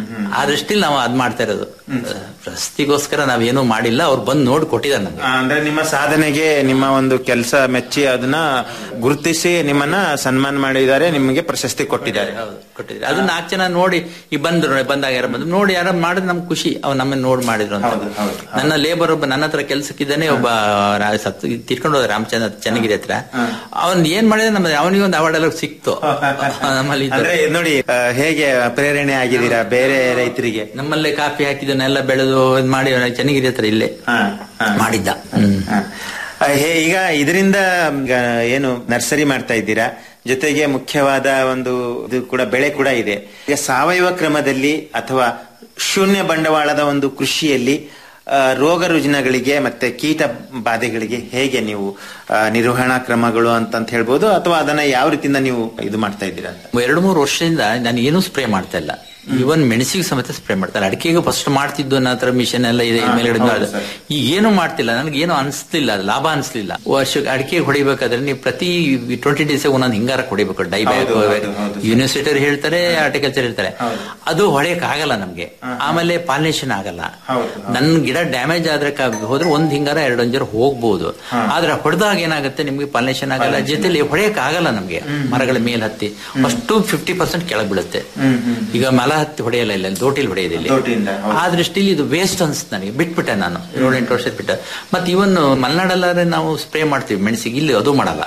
ಆ ದೃಷ್ಟಿಲಿ ನಾವು ಅದ್ ಮಾಡ್ತಾ ಇರೋದು ಪ್ರಶಸ್ತಿಗೋಸ್ಕರ ನಾವೇನೂ ಮಾಡಿಲ್ಲ ಅವ್ರು ಬಂದು ನೋಡಿ ಕೊಟ್ಟಿದ್ದಾರೆ ನಮ್ಗೆ ಆ, ಅಂದ್ರೆ ನಿಮ್ಮ ಸಾಧನೆಗೆ ನಿಮ್ಮ ಒಂದು ಕೆಲಸ ಮೆಚ್ಚಿ ಅದನ್ನ ಗುರುತಿಸಿ ನಿಮ್ಮನ್ನ ಸನ್ಮಾನ ಮಾಡಿದ್ದಾರೆ ನಿಮಗೆ ಪ್ರಶಸ್ತಿ ಕೊಟ್ಟಿದ್ದಾರೆ ಹೌದು ಕೊಟ್ಟಿದ್ರು ಅದು ನಾಲ್ಕು ಜನ ನೋಡಿ ಈ ಬಂದ್ರು ಬಂದಾಗ ಯಾರು ಬಂದ್ರು ನೋಡಿ ಯಾರು ಮಾಡಿದ್ ನಮ್ಗೆ ಖುಷಿ ಅವ್ರು ನಮ್ಮನ್ನ ನೋಡಿ ಮಾಡಿದ್ರು ಅಂತ ನನ್ನ ಲೇಬರ್ ಒಬ್ಬ ನನ್ನ ಹತ್ರ ಕೆಲ್ಸಕ್ಕಿದ್ದಾನೆ ಒಬ್ಬ ರಾ- ಸತ್ತು ತಿರ್ಕೊಂಡು ಹೋದ ರಾಮಚಂದ್ರ ಚೆನ್ನಾಗಿದೆ ಹತ್ರ ಅವನ್ ಏನ್ ಮಾಡಿದ್ರೆ ನಮ್ಮ ಅವನಿಗೆ ಒಂದು ಅವಾರ್ಡ್ ಎಲ್ಲ ಸಿಕ್ತು ನಮ್ಮಲ್ಲಿ ಇದ್ದು. ಅಂದ್ರೆ ನೋಡಿ ಆ, ಹೇಗೆ ಪ್ರೇರಣೆ ಆಗಿದ್ದೀರಾ ಬೇರೆ ರೈತರಿಗೆ ನಮ್ಮಲ್ಲೇ ಕಾಫಿ ಹಾಕಿದನ್ನೆಲ್ಲ ಬೆಳೆದು ಇದ್ ಮಾಡಿ ಚೆನ್ನಾಗಿದೆ ಹತ್ರ ಇಲ್ಲೇ ಮಾಡಿದ್ದ ಹ್ಮ್ ಆ, ಹೇ- ಈಗ ಇದರಿಂದ ಈಗ ಏನು ನರ್ಸರಿ ಮಾಡ್ತಾ ಇದ್ದೀರಾ ಜೊತೆಗೆ ಮುಖ್ಯವಾದ ಒಂದು ಇದು ಕೂಡ ಬೆಳೆ ಕೂಡ ಇದೆ ಈಗ ಸಾವಯವ ಕ್ರಮದಲ್ಲಿ ಅಥವಾ ಶೂನ್ಯ ಬಂಡವಾಳದ ಒಂದು ಕೃಷಿಯಲ್ಲಿ ಆ, ರೋಗ ರುಜಿನಗಳಿಗೆ ಮತ್ತೆ ಕೀಟ ಬಾಧೆಗಳಿಗೆ ಹೇಗೆ ನೀವು ಆ, ನಿರ್ವಹಣಾ ಕ್ರಮಗಳು ಅಂತಂತ ಹೇಳ್ಬೋದು ಅಥವಾ ಅದನ್ನ ಯಾವ ರೀತಿಯಿಂದ ನೀವು ಇದು ಮಾಡ್ತಾ ಇದ್ದೀರಾ ಅಂತ ಎರಡು ಮೂರು ವರ್ಷದಿಂದ ನಾನು ಏನೂ ಸ್ಪ್ರೇ ಮಾಡ್ತಾ ಇಲ್ಲ ಇವನ್ ಮೆಣಸಿಗೆ ಸಮೇತ ಸ್ಪ್ರೇ ಮಾಡ್ತಾರೆ ಅಡಿಕೆಗೆ ಫಸ್ಟ್ ಮಾಡ್ತಿದ್ದು ನನ್ನ ಹತ್ರ ಮಿಷನ್ ಎಲ್ಲ ಇದೆ ಮೇಲ್ಗಡೆ ಹೌದು ಸರ್. ಈಗ ಏನು ಮಾಡ್ತಿಲ್ಲ ನನಗೆ ಏನು ಅನಿಸ್ಲಿಲ್ಲ ಅದು ಲಾಭ ಅನಿಸ್ಲಿಲ್ಲ ವರ್ಷಕ್ಕೆ ಅಡಿಕೆ ಹೊಡಿಬೇಕಾದ್ರೆ ನೀವು ಪ್ರತಿ ಟ್ವೆಂಟಿ ಡೇಸ್ ಒಂದೊಂದು ಹಿಂಗಾರ ಹೊಡಿಬೇಕು ಡೈ ಬ್ಯಾಗ್ ಹೌದು, ಹೌದು, ಹೌದು. ಯೂನಿವರ್ಸಿಟಿ ಹೇಳ್ತಾರೆ ಆರ್ಟಿಕಲ್ಚರ್ ಹೇಳ್ತಾರೆ ಅದು ಹೊಡೆಯಕ್ ಆಗಲ್ಲ ನಮ್ಗೆ ಆಮೇಲೆ ಪಾಲಿನೇಷನ್ ಆಗಲ್ಲ ನನ್ನ ಗಿಡ ಡ್ಯಾಮೇಜ್ ಆದ್ರೆ ಕ- ಹೋದ್ರೆ ಒಂದ್ ಹಿಂಗಾರ ಎರಡು ಅಂಜರ ಹೋಗ್ಬೋದು ಆದ್ರೆ ಹೊಡೆದಾಗ ಏನಾಗುತ್ತೆ ನಿಮ್ಗೆ ಪಾಲಿನೇಷನ್ ಆಗಲ್ಲ ಜೊತೆಲಿ ಹೊಡೆಯಕ್ ಆಗಲ್ಲ ನಮ್ಗೆ ಮರಗಳ ಮೇಲ್ ಹತ್ತಿ ಅಷ್ಟು ಫಿಫ್ಟಿ ಪರ್ಸೆಂಟ್ ಕೆಳಗ್ ಬೀಳುತ್ತೆ ಈಗ ಮಲ ಹತ್ತಿ ಹೊಡೆಯಲ್ಲ ಇಲ್ಲ ದೋಟಿಲ್ ಹೊಡೆಯೋದು ಇಲ್ಲಿ ದೋಟಿಯಿಂದ, ಹೌದು. ಆ ದೃಷ್ಟಿಲಿ ಇದು ವೇಸ್ಟ್ ಅನ್ಸುತ್ತೆ ನನಗೆ ಬಿಟ್ಬಿಟ್ಟೆ ನಾನು ಏಳೆಂಟು ವರ್ಷ ಬಿಟ್ಟೆ ಮತ್ತೆ ಇವನ್ ಮಲೆನಾಡಲ್ಲಾದ್ರೆ ನಾವು ಸ್ಪ್ರೇ ಮಾಡ್ತೀವಿ ಮೆಣಸಿಗೆ ಇಲ್ಲಿ ಅದು ಮಾಡಲ್ಲ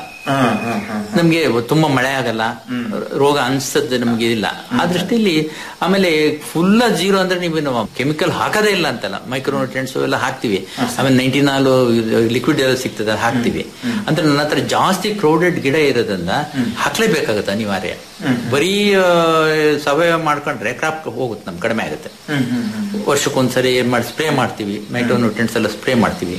ನಮ್ಗೆ ತುಂಬಾ ಮಳೆ ಆಗಲ್ಲ ರೋಗ ಅನ್ಸದ್ ನಮ್ಗೆ ಇಲ್ಲ ಆ ದೃಷ್ಟಿಲಿ ಆಮೇಲೆ ಫುಲ್ಲ ಜೀರೋ ಅಂದ್ರೆ ನೀವೇನು ಕೆಮಿಕಲ್ ಹಾಕದೇ ಇಲ್ಲ ಅಂತಲ್ಲ ಮೈಕ್ರೋನ್ಯೂಟ್ರಿಯೆಂಟ್ಸ್ ಎಲ್ಲ ಹಾಕ್ತಿವಿ ಆಮೇಲೆ ನೈಂಟಿನಾಲ್ ಲಿಕ್ವಿಡ್ ಎಲ್ಲ ಸಿಗ್ತದೆ ಅದು ಹಾಕ್ತಿವಿ ಅಂದ್ರೆ ನನ್ನ ಹತ್ರ ಜಾಸ್ತಿ ಕ್ರೌಡೆಡ್ ಗಿಡ ಇರೋದ್ರಿಂದ ಹಾಕ್ಲೇಬೇಕಾಗತ್ತೆ ಅನಿವಾರ್ಯ ಬರೀ ಆ, ಸಾವಯವ ಮಾಡ್ಕೊಂಡ್ರೆ ಕ್ರಾಪ್ ಹೋಗುತ್ತೆ ನಮ್ ಕಡಿಮೆ ಆಗುತ್ತೆ ವರ್ಷಕ್ಕೊಂದ್ಸರಿ ಏನ್ ಮಾಡಿ ಸ್ಪ್ರೇ ಮಾಡ್ತೀವಿ ಮೈಕ್ರೋನ್ಯೂಟ್ರಿಯೆಂಟ್ಸ್ ಎಲ್ಲ ಸ್ಪ್ರೇ ಮಾಡ್ತೀವಿ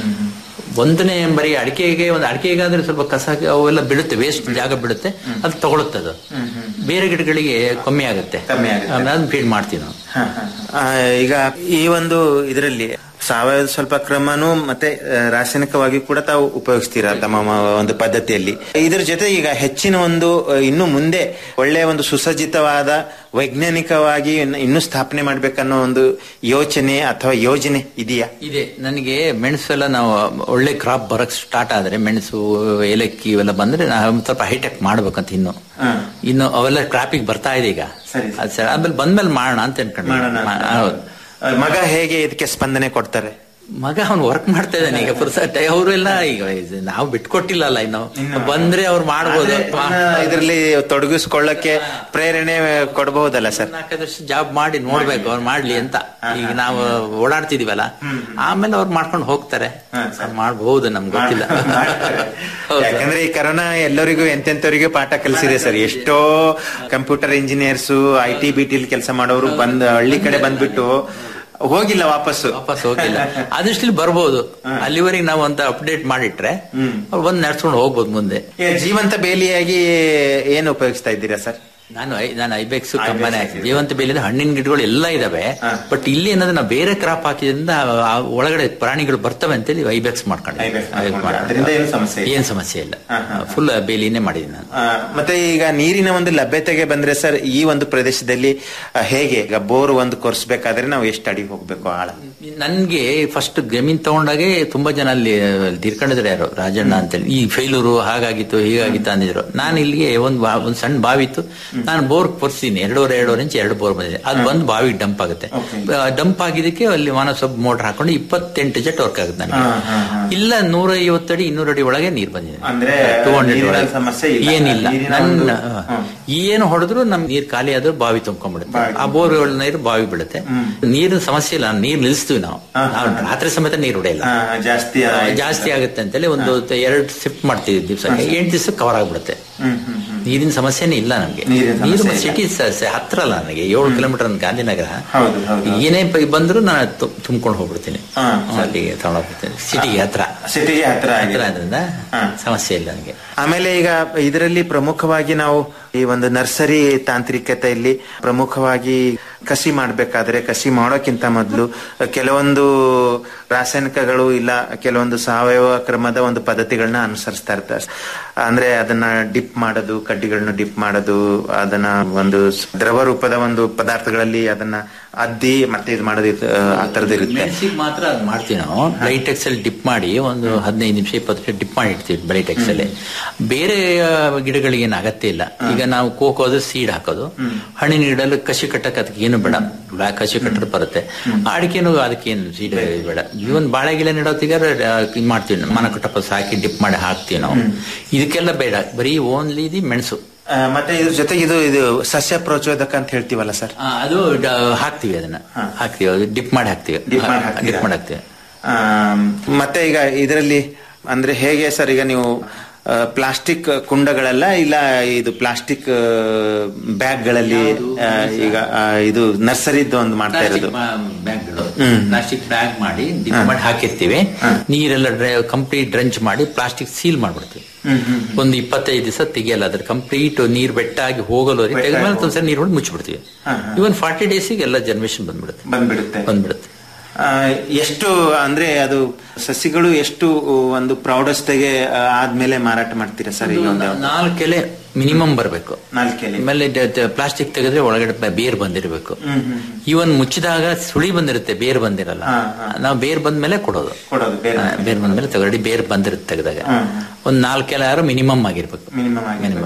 ಒಂದನೇ ಬರೀ ಅಡಿಕೆಗೆ ಒಂದು ಅಡಿಕೆಗಾದ್ರೆ ಸ್ವಲ್ಪ ಕಸ ಅವೆಲ್ಲ ಬಿಡುತ್ತೆ ವೇಸ್ಟ್ ಜಾಗ ಬಿಡುತ್ತೆ ಅದು ತಗೊಳುತ್ತೆ ಅದು ಬೇರೆ ಗಿಡಗಳಿಗೆ ಕಮ್ಮಿ ಆಗುತ್ತೆ ಕಮ್ಮಿ ಆಗುತ್ತೆ. ಆಮೇಲೆ ಅದನ್ನ ಫೀಡ್ ಮಾಡ್ತೀವಿ ನಾವು ಆ, ಈಗ ಈ ಒಂದು ಇದರಲ್ಲಿ ಸಾವಯವ ಸ್ವಲ್ಪ ಕ್ರಮನು ಮತ್ತೆ ಆ, ರಾಸಾಯನಿಕವಾಗಿ ಕೂಡ ತಾವು ಉಪಯೋಗಿಸ್ತೀರಾ ತಮ್ಮ ಮ- ಒಂದು ಪದ್ಧತಿಯಲ್ಲಿ ಇದ್ರ ಜೊತೆ ಈಗ ಹೆಚ್ಚಿನ ಒಂದು ಆ, ಇನ್ನು ಮುಂದೆ ಒಳ್ಳೆಯ ಒಂದು ಸುಸಜ್ಜಿತವಾದ ವೈಜ್ಞಾನಿಕವಾಗಿ ಇನ್ನು- ಇನ್ನೂ ಸ್ಥಾಪನೆ ಮಾಡ್ಬೇಕನ್ನೋ ಒಂದು ಯೋಚನೆ ಅಥವಾ ಯೋಜನೆ ಇದೆಯಾ ಇದೆ ನನಗೆ ಮೆಣಸು ಎಲ್ಲ ನಾವು ಒಳ್ಳೆ ಕ್ರಾಪ್ ಬರಕ್ ಸ್ಟಾರ್ಟ್ ಆದ್ರೆ ಮೆಣಸು ಏಲಕ್ಕಿ ಇವೆಲ್ಲ ಬಂದ್ರೆ ನಾವು ಒಂದ್ ಸ್ವಲ್ಪ ಹೈಟೆಕ್ ಮಾಡ್ಬೇಕಂತ ಇನ್ನು ಇನ್ನು ಅವೆಲ್ಲ ಕ್ರಾಪಿಗೆ ಬರ್ತಾ ಇದೆ ಈಗ ಅದ್ ಸರಿ ಆಮೇಲೆ ಬಂದ್ಮೇಲೆ ಮಾಡೋಣ ಅಂತ ಅನ್ಕೊಂಡು ಹೌದು ಆ, ಮಗ ಹೇಗೆ ಇದಕ್ಕೆ ಸ್ಪಂದನೆ ಕೊಡ್ತಾರೆ ಮಗ ಅವ್ನು ವರ್ಕ್ ಮಾಡ್ತಾ ಇದ್ದಾನೆ ಈಗ ಪುರ್ಸಟ್ ಅವರೆಲ್ಲ ಈಗ ಇದು ನಾವು ಬಿಟ್ಕೊಟ್ಟಿಲ್ಲಲ್ಲ ಇನ್ನು ಬಂದ್ರೆ ಅವ್ರು ಮಾಡ್ಬೋದು ಇದರಲ್ಲಿ ತೊಡಗಿಸ್ಕೊಳ್ಳಕ್ಕೆ ಪ್ರೇರಣೆ ಕೊಡಬಹುದಲ್ಲ ಸರ್ ನಾಲ್ಕೈದು ವರ್ಷ ಜಾಬ್ ಮಾಡಿ ನೋಡ್ಬೇಕು ಅವ್ರು ಮಾಡ್ಲಿ ಅಂತ ಈಗ ನಾವು ಓಡಾಡ್ತಿದೀವಲ್ಲ ಆಮೇಲೆ ಅವ್ರು ಮಾಡ್ಕೊಂಡು ಹೋಗ್ತಾರೆ ಅವ್ರು ಮಾಡ್ಬಹುದು ನಮ್ಗೆ ಗೊತ್ತಿಲ್ಲ ಯಾಕಂದ್ರೆ ಈ ಕರೋನಾ ಎಲ್ಲರಿಗೂ ಎಂತೆಂತವರಿಗೂ ಪಾಠ ಕಲಿಸಿದೆ ಸರ್ ಎಷ್ಟೋ computer engineers I T B ಟಿಲ್ ಕೆಲಸ ಮಾಡೋರು ಬಂದ್ ಹಳ್ಳಿ ಕಡೆ ಬಂದ್ಬಿಟ್ಟು ಹೋಗಿಲ್ಲ ವಾಪಸ್ಸು ವಾಪಸ್ ಹೋಗಿಲ್ಲ ಅದಷ್ಟಲ್ಲಿ ಬರ್ಬೋದು ಅಲ್ಲಿವರೆಗೆ ನಾವು ಅಂತ ಅಪ್ಡೇಟ್ ಮಾಡಿಟ್ರೆ ಅವ್ರು ಬಂದು ನಡ್ಸ್ಕೊಂಡು ಹೋಗ್ಬೋದು ಮುಂದೆ ಈಗ ಜೀವಂತ ಬೇಲಿಯಾಗಿ ಏನು ಉಪಯೋಗಿಸ್ತಾ ಇದ್ದೀರಾ ಸರ್ ನಾನು ಐ- ನಾನು ಐಬೆಕ್ಸ್ ಕಂಪನಿ ಹಾಕಿದ್ದೆ ಜೀವಂತ ಬೇಲಿಂದ ಹಣ್ಣಿನ ಗಿಡಗಳು ಎಲ್ಲ ಇದಾವೆ ಬಟ್ ಇಲ್ಲಿ ಏನಂದ್ರೆ ನಾವು ಬೇರೆ ಕ್ರಾಪ್ ಹಾಕಿದ್ರಿಂದ ಆ ಒಳಗಡೆ ಪ್ರಾಣಿಗಳು ಬರ್ತವೆ ಅಂತೇಳಿ ಐಬೆಕ್ಸ್ ಮಾಡ್ಕೊಂಡು ಅದರಿಂದ ಏನು ಸಮಸ್ಯೆ ಇಲ್ಲ. ಏನ್ ಸಮಸ್ಯೆ ಇಲ್ಲ ಫುಲ್ ಬೇಲಿನೇ ಮಾಡಿದ್ದೀನಿ ನಾನು ಆ, ಮತ್ತೆ ಈಗ ನೀರಿನ ಒಂದು ಲಭ್ಯತೆಗೆ ಬಂದ್ರೆ ಸರ್ ಈ ಒಂದು ಪ್ರದೇಶದಲ್ಲಿ ಆ, ಹೇಗೆ ಈಗ ಬೋರ್ ಒಂದು ಕೊರ್ಸ್ಬೇಕಾದ್ರೆ ನಾವು ಎಷ್ಟು ಅಡಿ ಹೋಗ್ಬೇಕು ಆಳ ನನ್ಗೆ ಫಸ್ಟ್ ಜಮೀನ್ ತಗೊಂಡಾಗೆ ತುಂಬಾ ಜನ ಅಲ್ಲಿ ತೀರ್ಕೊಂಡಿದ್ರು ಯಾರು ರಾಜಣ್ಣ ಅಂತೇಳಿ ಈ ಫೇಲೂರು ಹಾಗಾಗಿತ್ತು ಹೀಗಾಗಿತ್ತು ಅಂದಿದ್ರು ನಾನು ಇಲ್ಲಿಗೆ ಒಂದ್ ಬಾ- ಒಂದ್ ಸಣ್ಣ ಬಾವಿ ಇತ್ತು ನಾನು ಬೋರ್ ಕೊರ್ಸಿದ್ದೀನಿ ಎರಡೂವರೆ ಎರಡೂವರೆ ಇಂಚ್ ಎರಡು ಬೋರ್ ಬಂದಿದೆ ಅದು ಬಂದು ಬಾವಿ ಡಂಪ್ ಆಗುತ್ತೆ ಡಂಪ್ ಆಗಿದ್ದಕ್ಕೆ ಅಲ್ಲಿ ಮಾನವ ಸಬ್ ಮೋಟರ್ ಹಾಕೊಂಡು ಇಪ್ಪತ್ತೆಂಟು ಜೆಟ್ ವರ್ಕ್ ಆಗುತ್ತೆ ನನಗೆ ಇಲ್ಲ ನೂರ ಐವತ್ತಡಿ ಇನ್ನೂರ ಅಡಿ ಒಳಗೆ ನೀರ್ ಬಂದಿದೆ ಅಂದ್ರೆ ಟೂ ಹಂಡ್ರೆಡ್ ನೀರಿನ ಒಳಗೆ ಸಮಸ್ಯೆ ಇಲ್ಲ. ಏನಿಲ್ಲ ನೀರಿನ ನನ್ನ ಒಂದು- ಏನು ಹೊಡೆದ್ರು ನಮ್ ನೀರ್ ಖಾಲಿ ಆದ್ರೂ ಬಾವಿ ತುಂಬ್ಕೊಂಡ್ಬಿಡುತ್ತೆ ಆ ಬೋರ್ ನೀರು ಬಾವಿ ಬೀಳುತ್ತೆ ನೀರಿನ ಸಮಸ್ಯೆ ಇಲ್ಲ ನೀರ್ ನಿಲ್ಲಿಸ್ತೀವಿ ನಾವು ನಾವು ರಾತ್ರಿ ಸಮೇತ ನೀರು ಹೊಡೆಯಲ್ಲ ಆ, ಜಾಸ್ತಿ ಆ, ಜಾಸ್ತಿ ಆಗುತ್ತೆ ಅಂತೇಳಿ ಒಂದು ಎರಡು ಶಿಫ್ಟ್ ಮಾಡ್ತೀವಿ ದಿವಸಕ್ಕೆ ಎಂಟು ದಿವಸ ಕವರ್ ಆಗ್ಬಿಡುತ್ತೆ ನೀರಿನ ಸಮಸ್ಯೆನೇ ಇಲ್ಲ ನಮ್ಗೆ ನೀರಿನ ನೀರು ಸಮಸ್ಯೆ ಸಿಟಿ ಹತ್ರ ಅಲ್ಲ ನನಗೆ ಏಳು ಕಿಲೋಮೀಟರ್ ಗಾಂಧಿನಗರ ಹೌದು, ಹೌದು. ಏನೇ ಪ- ಬಂದ್ರು ನಾನು ತುಂಬ್ಕೊಂಡು ಹೋಗ್ಬಿಡ್ತೀನಿ ಹಾ, ಅಲ್ಲಿಗೆ ತಗೊಂಡೋಗ್ಬಿಡ್ತೀನಿ ಸಿಟಿಗೆ ಹತ್ರ ಸಿಟಿಗೆ ಹತ್ರ ಹತ್ರ ಆಗಿದೆ ಆದ್ರಿಂದ ಸಮಸ್ಯೆ ಇಲ್ಲ ನನಗೆ ಆಮೇಲೆ ಈಗ ಇದರಲ್ಲಿ ಪ್ರಮುಖವಾಗಿ ನಾವು ಈ ಒಂದು ನರ್ಸರಿ ತಾಂತ್ರಿಕತೆಯಲ್ಲಿ ಪ್ರಮುಖವಾಗಿ ಕಸಿ ಮಾಡಬೇಕಾದ್ರೆ ಕಸಿ ಮಾಡೋಕ್ಕಿಂತ ಮೊದಲು ಕೆಲವೊಂದು ರಾಸಾಯನಿಕಗಳು ಇಲ್ಲ ಕೆಲವೊಂದು ಸಾವಯವ ಕ್ರಮದ ಒಂದು ಪದ್ಧತಿಗಳನ್ನ ಅನುಸರಿಸ್ತಾ ಇರ್ತಾರೆ ಅಂದ್ರೆ ಅದನ್ನ ಡಿಪ್ ಮಾಡೋದು ಕಡ್ಡಿಗಳನ್ನ ಡಿಪ್ ಮಾಡೋದು ಅದನ್ನ ಒಂದು ದ್ರವ ರೂಪದ ಒಂದು ಪದಾರ್ಥಗಳಲ್ಲಿ ಅದನ್ನ ಅದ್ದಿ ಮತ್ತೆ ಇದು ಮಾಡೋದು ಇದು, ಆ ತರದ್ದು ಇರುತ್ತೆ ಮೆಣಸಿಗೆ ಮಾತ್ರ ಅದು ಮಾಡ್ತೀವಿ ನಾವು ಬ್ರೈಟೆಕ್ಸ್ ಅಲ್ಲಿ ಡಿಪ್ ಮಾಡಿ ಒಂದು ಹದಿನೈದು ನಿಮಿಷ ಇಪ್ಪತ್ತು ನಿಮಿಷ ಡಿಪ್ ಮಾಡಿ ಇಡ್ತೀವಿ ಬ್ರೈಟೆಕ್ಸ್ ಅಲ್ಲಿ ಬೇರೆ ಆ, ಗಿಡಗಳಿಗೆ ಏನು ಅಗತ್ಯ ಇಲ್ಲ ಈಗ ನಾವು ಕೋಕೋದು ಸೀಡ್ ಹಾಕೋದು ಹಣ್ಣಿನ ಗಿಡಲ್ಲಿ ಕಸಿ ಕಟ್ಟಕ್ಕೆ ಅದಕ್ಕೆ ಏನು ಬೇಡ ಬ್ಲಾಕ್ ಕಸಿ ಕಟ್ಟರ್ ಬರುತ್ತೆ ಅಡಿಕೆನು ಅದಕ್ಕೇನು ಸೀಡ್ ಬೇಡ ಇವನ್ ಬಾಳೆ ಗಿಡ ನೆಡೋತಿಗ ಇದು ಮಾಡ್ತೀವಿ ಮನ ಕಟ್ಟಪ್ಪ ಹಾಕಿ ಡಿಪ್ ಮಾಡಿ ಹಾಕ್ತೀವಿ ನಾವು ಇದಕ್ಕೆಲ್ಲ ಬೇಡ ಬರೀ ಓನ್ಲಿ ದಿ ಮೆಣಸು ಆ, ಮತ್ತೆ ಇದ್ರ ಜೊತೆಗೆ ಇದು ಇದು ಸಸ್ಯ ಪ್ರಚೋದಕ ಅಂತ ಹೇಳ್ತೀವಲ್ಲ ಸರ್ ಆ, ಅದು ಡ- ಹಾಕ್ತಿವಿ ಅದನ್ನ ಹಾಕ್ತಿವಿ ಅದು ಡಿಪ್ ಮಾಡಿ ಹಾಕ್ತಿವಿ Dip ಮಾಡಿ ಹಾಕ್ತೀರಾ? ಡಿಪ್ ಮಾಡಿ ಹಾಕ್ತಿವಿ ಆಮ್, ಮತ್ತೆ ಈಗ ಇದರಲ್ಲಿ ಅಂದ್ರೆ ಹೇಗೆ ಸರ್ ಈಗ ನೀವು ಪ್ಲಾಸ್ಟಿಕ್ ಕುಂಡಗಳೆಲ್ಲ ಇಲ್ಲ ಇದು ಪ್ಲಾಸ್ಟಿಕ್ ಬ್ಯಾಗ್ಗಳಲ್ಲಿ ಆ, ಈಗ ಆ, ಇದು ನರ್ಸರಿದ್ದು ಒಂದು ಮಾಡ್ತಾ ಇರೋದು ಬ್ಯಾಗ್ಗಳು ಪ್ಲಾಸ್ಟಿಕ್ ಬ್ಯಾಗ್ ಮಾಡಿ ಡಿಪ್ ಮಾಡಿ ಹಾಕಿರ್ತೀವಿ ನೀರೆಲ್ಲ ಕಂಪ್ಲೀಟ್ ಡ್ರಂಚ್ ಮಾಡಿ ಪ್ಲಾಸ್ಟಿಕ್ ಸೀಲ್ ಮಾಡ್ಬಿಡ್ತೀವಿ ಒಂದು ಇಪ್ಪತ್ತೈದು ದಿವಸ ತೆಗಿಯಲ್ಲ ಅದ್ರ ಕಂಪ್ಲೀಟ್ ನೀರ್ ಬೆಟ್ಟಾಗಿ ಹೋಗಲು ತೆಗೆದ್ಮೇಲೆ ಒಂದ್ಸರಿ ನೀರು ಹೊಡೆದು ಮುಚ್ಚಿಬಿಡ್ತೀವಿ ಇವನ್ ಫಾರ್ಟಿ ಡೇಸಿಗೆ ಎಲ್ಲ ಜನ್ರೇಷನ್ ಬಂದ್ಬಿಡುತ್ತೆ ಬಂದ್ಬಿಡುತ್ತೆ ಬಂದ್ಬಿಡುತ್ತೆ ಆ, ಎಷ್ಟು ಅಂದ್ರೆ ಅದು ಸಸಿಗಳು ಎಷ್ಟು ಒಂದು ಪ್ರೌಢಸ್ಥೆಗೆ ಆ, ಆದ್ಮೇಲೆ ಮಾರಾಟ ಮಾಡ್ತೀರಾ ಸರ್ ಈಗ ಒಂದು ನಾಲ್ಕು ಎಲೆ ಮಿನಿಮಮ್ ಬರಬೇಕು ನಾಲ್ಕು ಎಲೆ ಆಮೇಲೆ ಪ್ಲಾಸ್ಟಿಕ್ ತೆಗೆದ್ರೆ ಒಳಗಡೆ ಬ- ಬೇರ್ ಬಂದಿರಬೇಕು ಇವನ್ ಮುಚ್ಚಿದಾಗ ಸುಳಿ ಬಂದಿರುತ್ತೆ ಬೇರ್ ಬಂದಿರಲ್ಲ ನಾವು ಬೇರ್ ಬಂದ್ಮೇಲೆ ಕೊಡೋದು ಕೊಡೋದು ಬೇರೆ ಹಾ, ಬೇರ್ ಬಂದ್ಮೇಲೆ ತಗೊಳ್ಳಿ ಬೇರ್ ಬಂದಿರುತ್ತೆ ತೆಗೆದಾಗ ಒಂದ್ ನಾಲ್ಕು ಎಲೆ ಯಾರು ಮಿನಿಮಮ್ ಆಗಿರ್ಬೇಕು ಮಿನಿಮಮ್ ಮಿನಿಮಮ್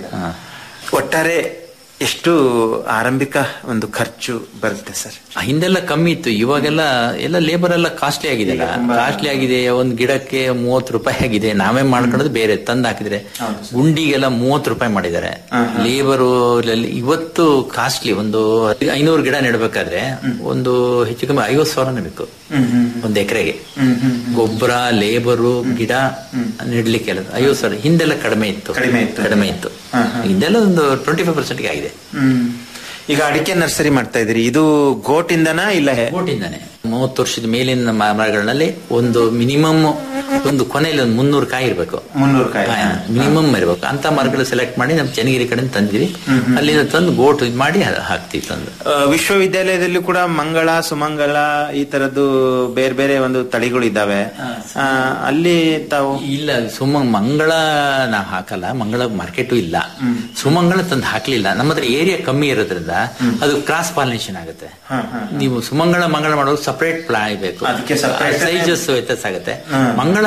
ಒಟ್ಟಾರೆ ಎಷ್ಟು ಆರಂಭಿಕ ಒಂದು ಖರ್ಚು ಬರುತ್ತೆ ಸರ್ ಹಿಂದೆಲ್ಲ ಕಮ್ಮಿ ಇತ್ತು ಇವಾಗೆಲ್ಲ ಎಲ್ಲ ಲೇಬರ್ ಎಲ್ಲ ಕಾಸ್ಟ್ಲಿ ಆಗಿದೆ ಕಾಸ್ಟ್ಲಿ ಆಗಿದೆ ಒಂದ್ ಗಿಡಕ್ಕೆ ಮೂವತ್ತು ರೂಪಾಯಿ ಆಗಿದೆ ನಾವೇ ಮಾಡ್ಕೊಳ್ಳೋದು ಬೇರೆ ತಂದ್ ಹಾಕಿದ್ರೆ ಗುಂಡಿಗೆಲ್ಲ ಮೂವತ್ತು ರೂಪಾಯಿ ಮಾಡಿದ್ದಾರೆ ಲೇಬರು ಇವತ್ತು ಕಾಸ್ಟ್ಲಿ ಒಂದು ಐನೂರು ಗಿಡ ನೆಡ್ಬೇಕಾದ್ರೆ ಒಂದು ಹೆಚ್ಚು ಕಮ್ಮಿ ಐವತ್ತು ಸಾವಿರ ಬೇಕು ಒಂದ್ ಎಕರೆಗೆ ಗೊಬ್ಬರ ಲೇಬರು ಗಿಡ ನೆಡ್ಲಿಕ್ಕೆಲ್ಲ ಐವತ್ತು ಸಾವಿರ ಹಿಂದೆಲ್ಲ ಕಡಿಮೆ ಇತ್ತು ಕಡಿಮೆ ಇತ್ತು. ಕಡಿಮೆ ಇತ್ತು ಹಿಂದೆಲ್ಲ ಒಂದು ಟ್ವೆಂಟಿ ಫೈವ್ ಪರ್ಸೆಂಟ್ಗೆ ಆಗಿದೆ ಹ್ಮ್ ಈಗ ಅಡಿಕೆ ನರ್ಸರಿ ಮಾಡ್ತಾ ಇದ್ರಿ ಇದು ಗೋಟಿಂದನಾ ಇಲ್ಲ ಹೇ- ಗೋಟಿಂದಾನೆ ಮೂವತ್ತು ವರ್ಷದ ಮೇಲಿನ ಮ- ಮರಗಳಲ್ಲಿ ಒಂದು ಮಿನಿಮಮ್ ಒಂದು ಕೊನೆಯಲ್ಲಿ ಒಂದು ಮುನ್ನೂರು ಕಾಯಿ ಇರಬೇಕು ಮುನ್ನೂರು ಕಾಯಿ ಮಿನಿಮಮ್ ಇರಬೇಕು ಅಂತ ಮರಗಳು ಸೆಲೆಕ್ಟ್ ಮಾಡಿ ನಮ್ಮ ಚನ್ನಗಿರಿ ಕಡೆ ತಂದಿವಿ ಅಲ್ಲಿಂದ ತಂದು ಗೋಟ್ ಇದು ಮಾಡಿ ಅದು ಹಾಕ್ತಿವಿ ತಂದು ಆ, ವಿಶ್ವವಿದ್ಯಾಲಯದಲ್ಲಿ ಕೂಡ ಮಂಗಳ ಸುಮಂಗಳ ಈ ತರದ್ದು ಬೇರೆ ಬೇರೆ ಒಂದು ತಳಿಗಳು ಇದ್ದಾವೆ ಆ, ಅಲ್ಲಿ ತಾವು ಇಲ್ಲ ಸುಮ ಮಂಗಳ ನಾವು ಹಾಕಲ್ಲ ಮಂಗಳ ಮಾರ್ಕೆಟು ಇಲ್ಲ ಸುಮಂಗಳ ತಂದು ಹಾಕ್ಲಿಲ್ಲ ನಮ್ಮ ಹತ್ರ ಏರಿಯಾ ಕಮ್ಮಿ ಇರೋದ್ರಿಂದ ಅದು ಕ್ರಾಸ್ ಪಾಲಿನೇಷನ್ ಆಗುತ್ತೆ ನೀವು ಸುಮಂಗಳ ಮಂಗಳ ಮಾಡೋದು ಸಪರೇಟ್ ಪ್ಲಾಯ್ ಬೇಕು ಅದಕ್ಕೆ separate- ಸೈಜಸ್ ವ್ಯತ್ಯಾಸ ಆಗುತ್ತೆ ಮಂಗಳ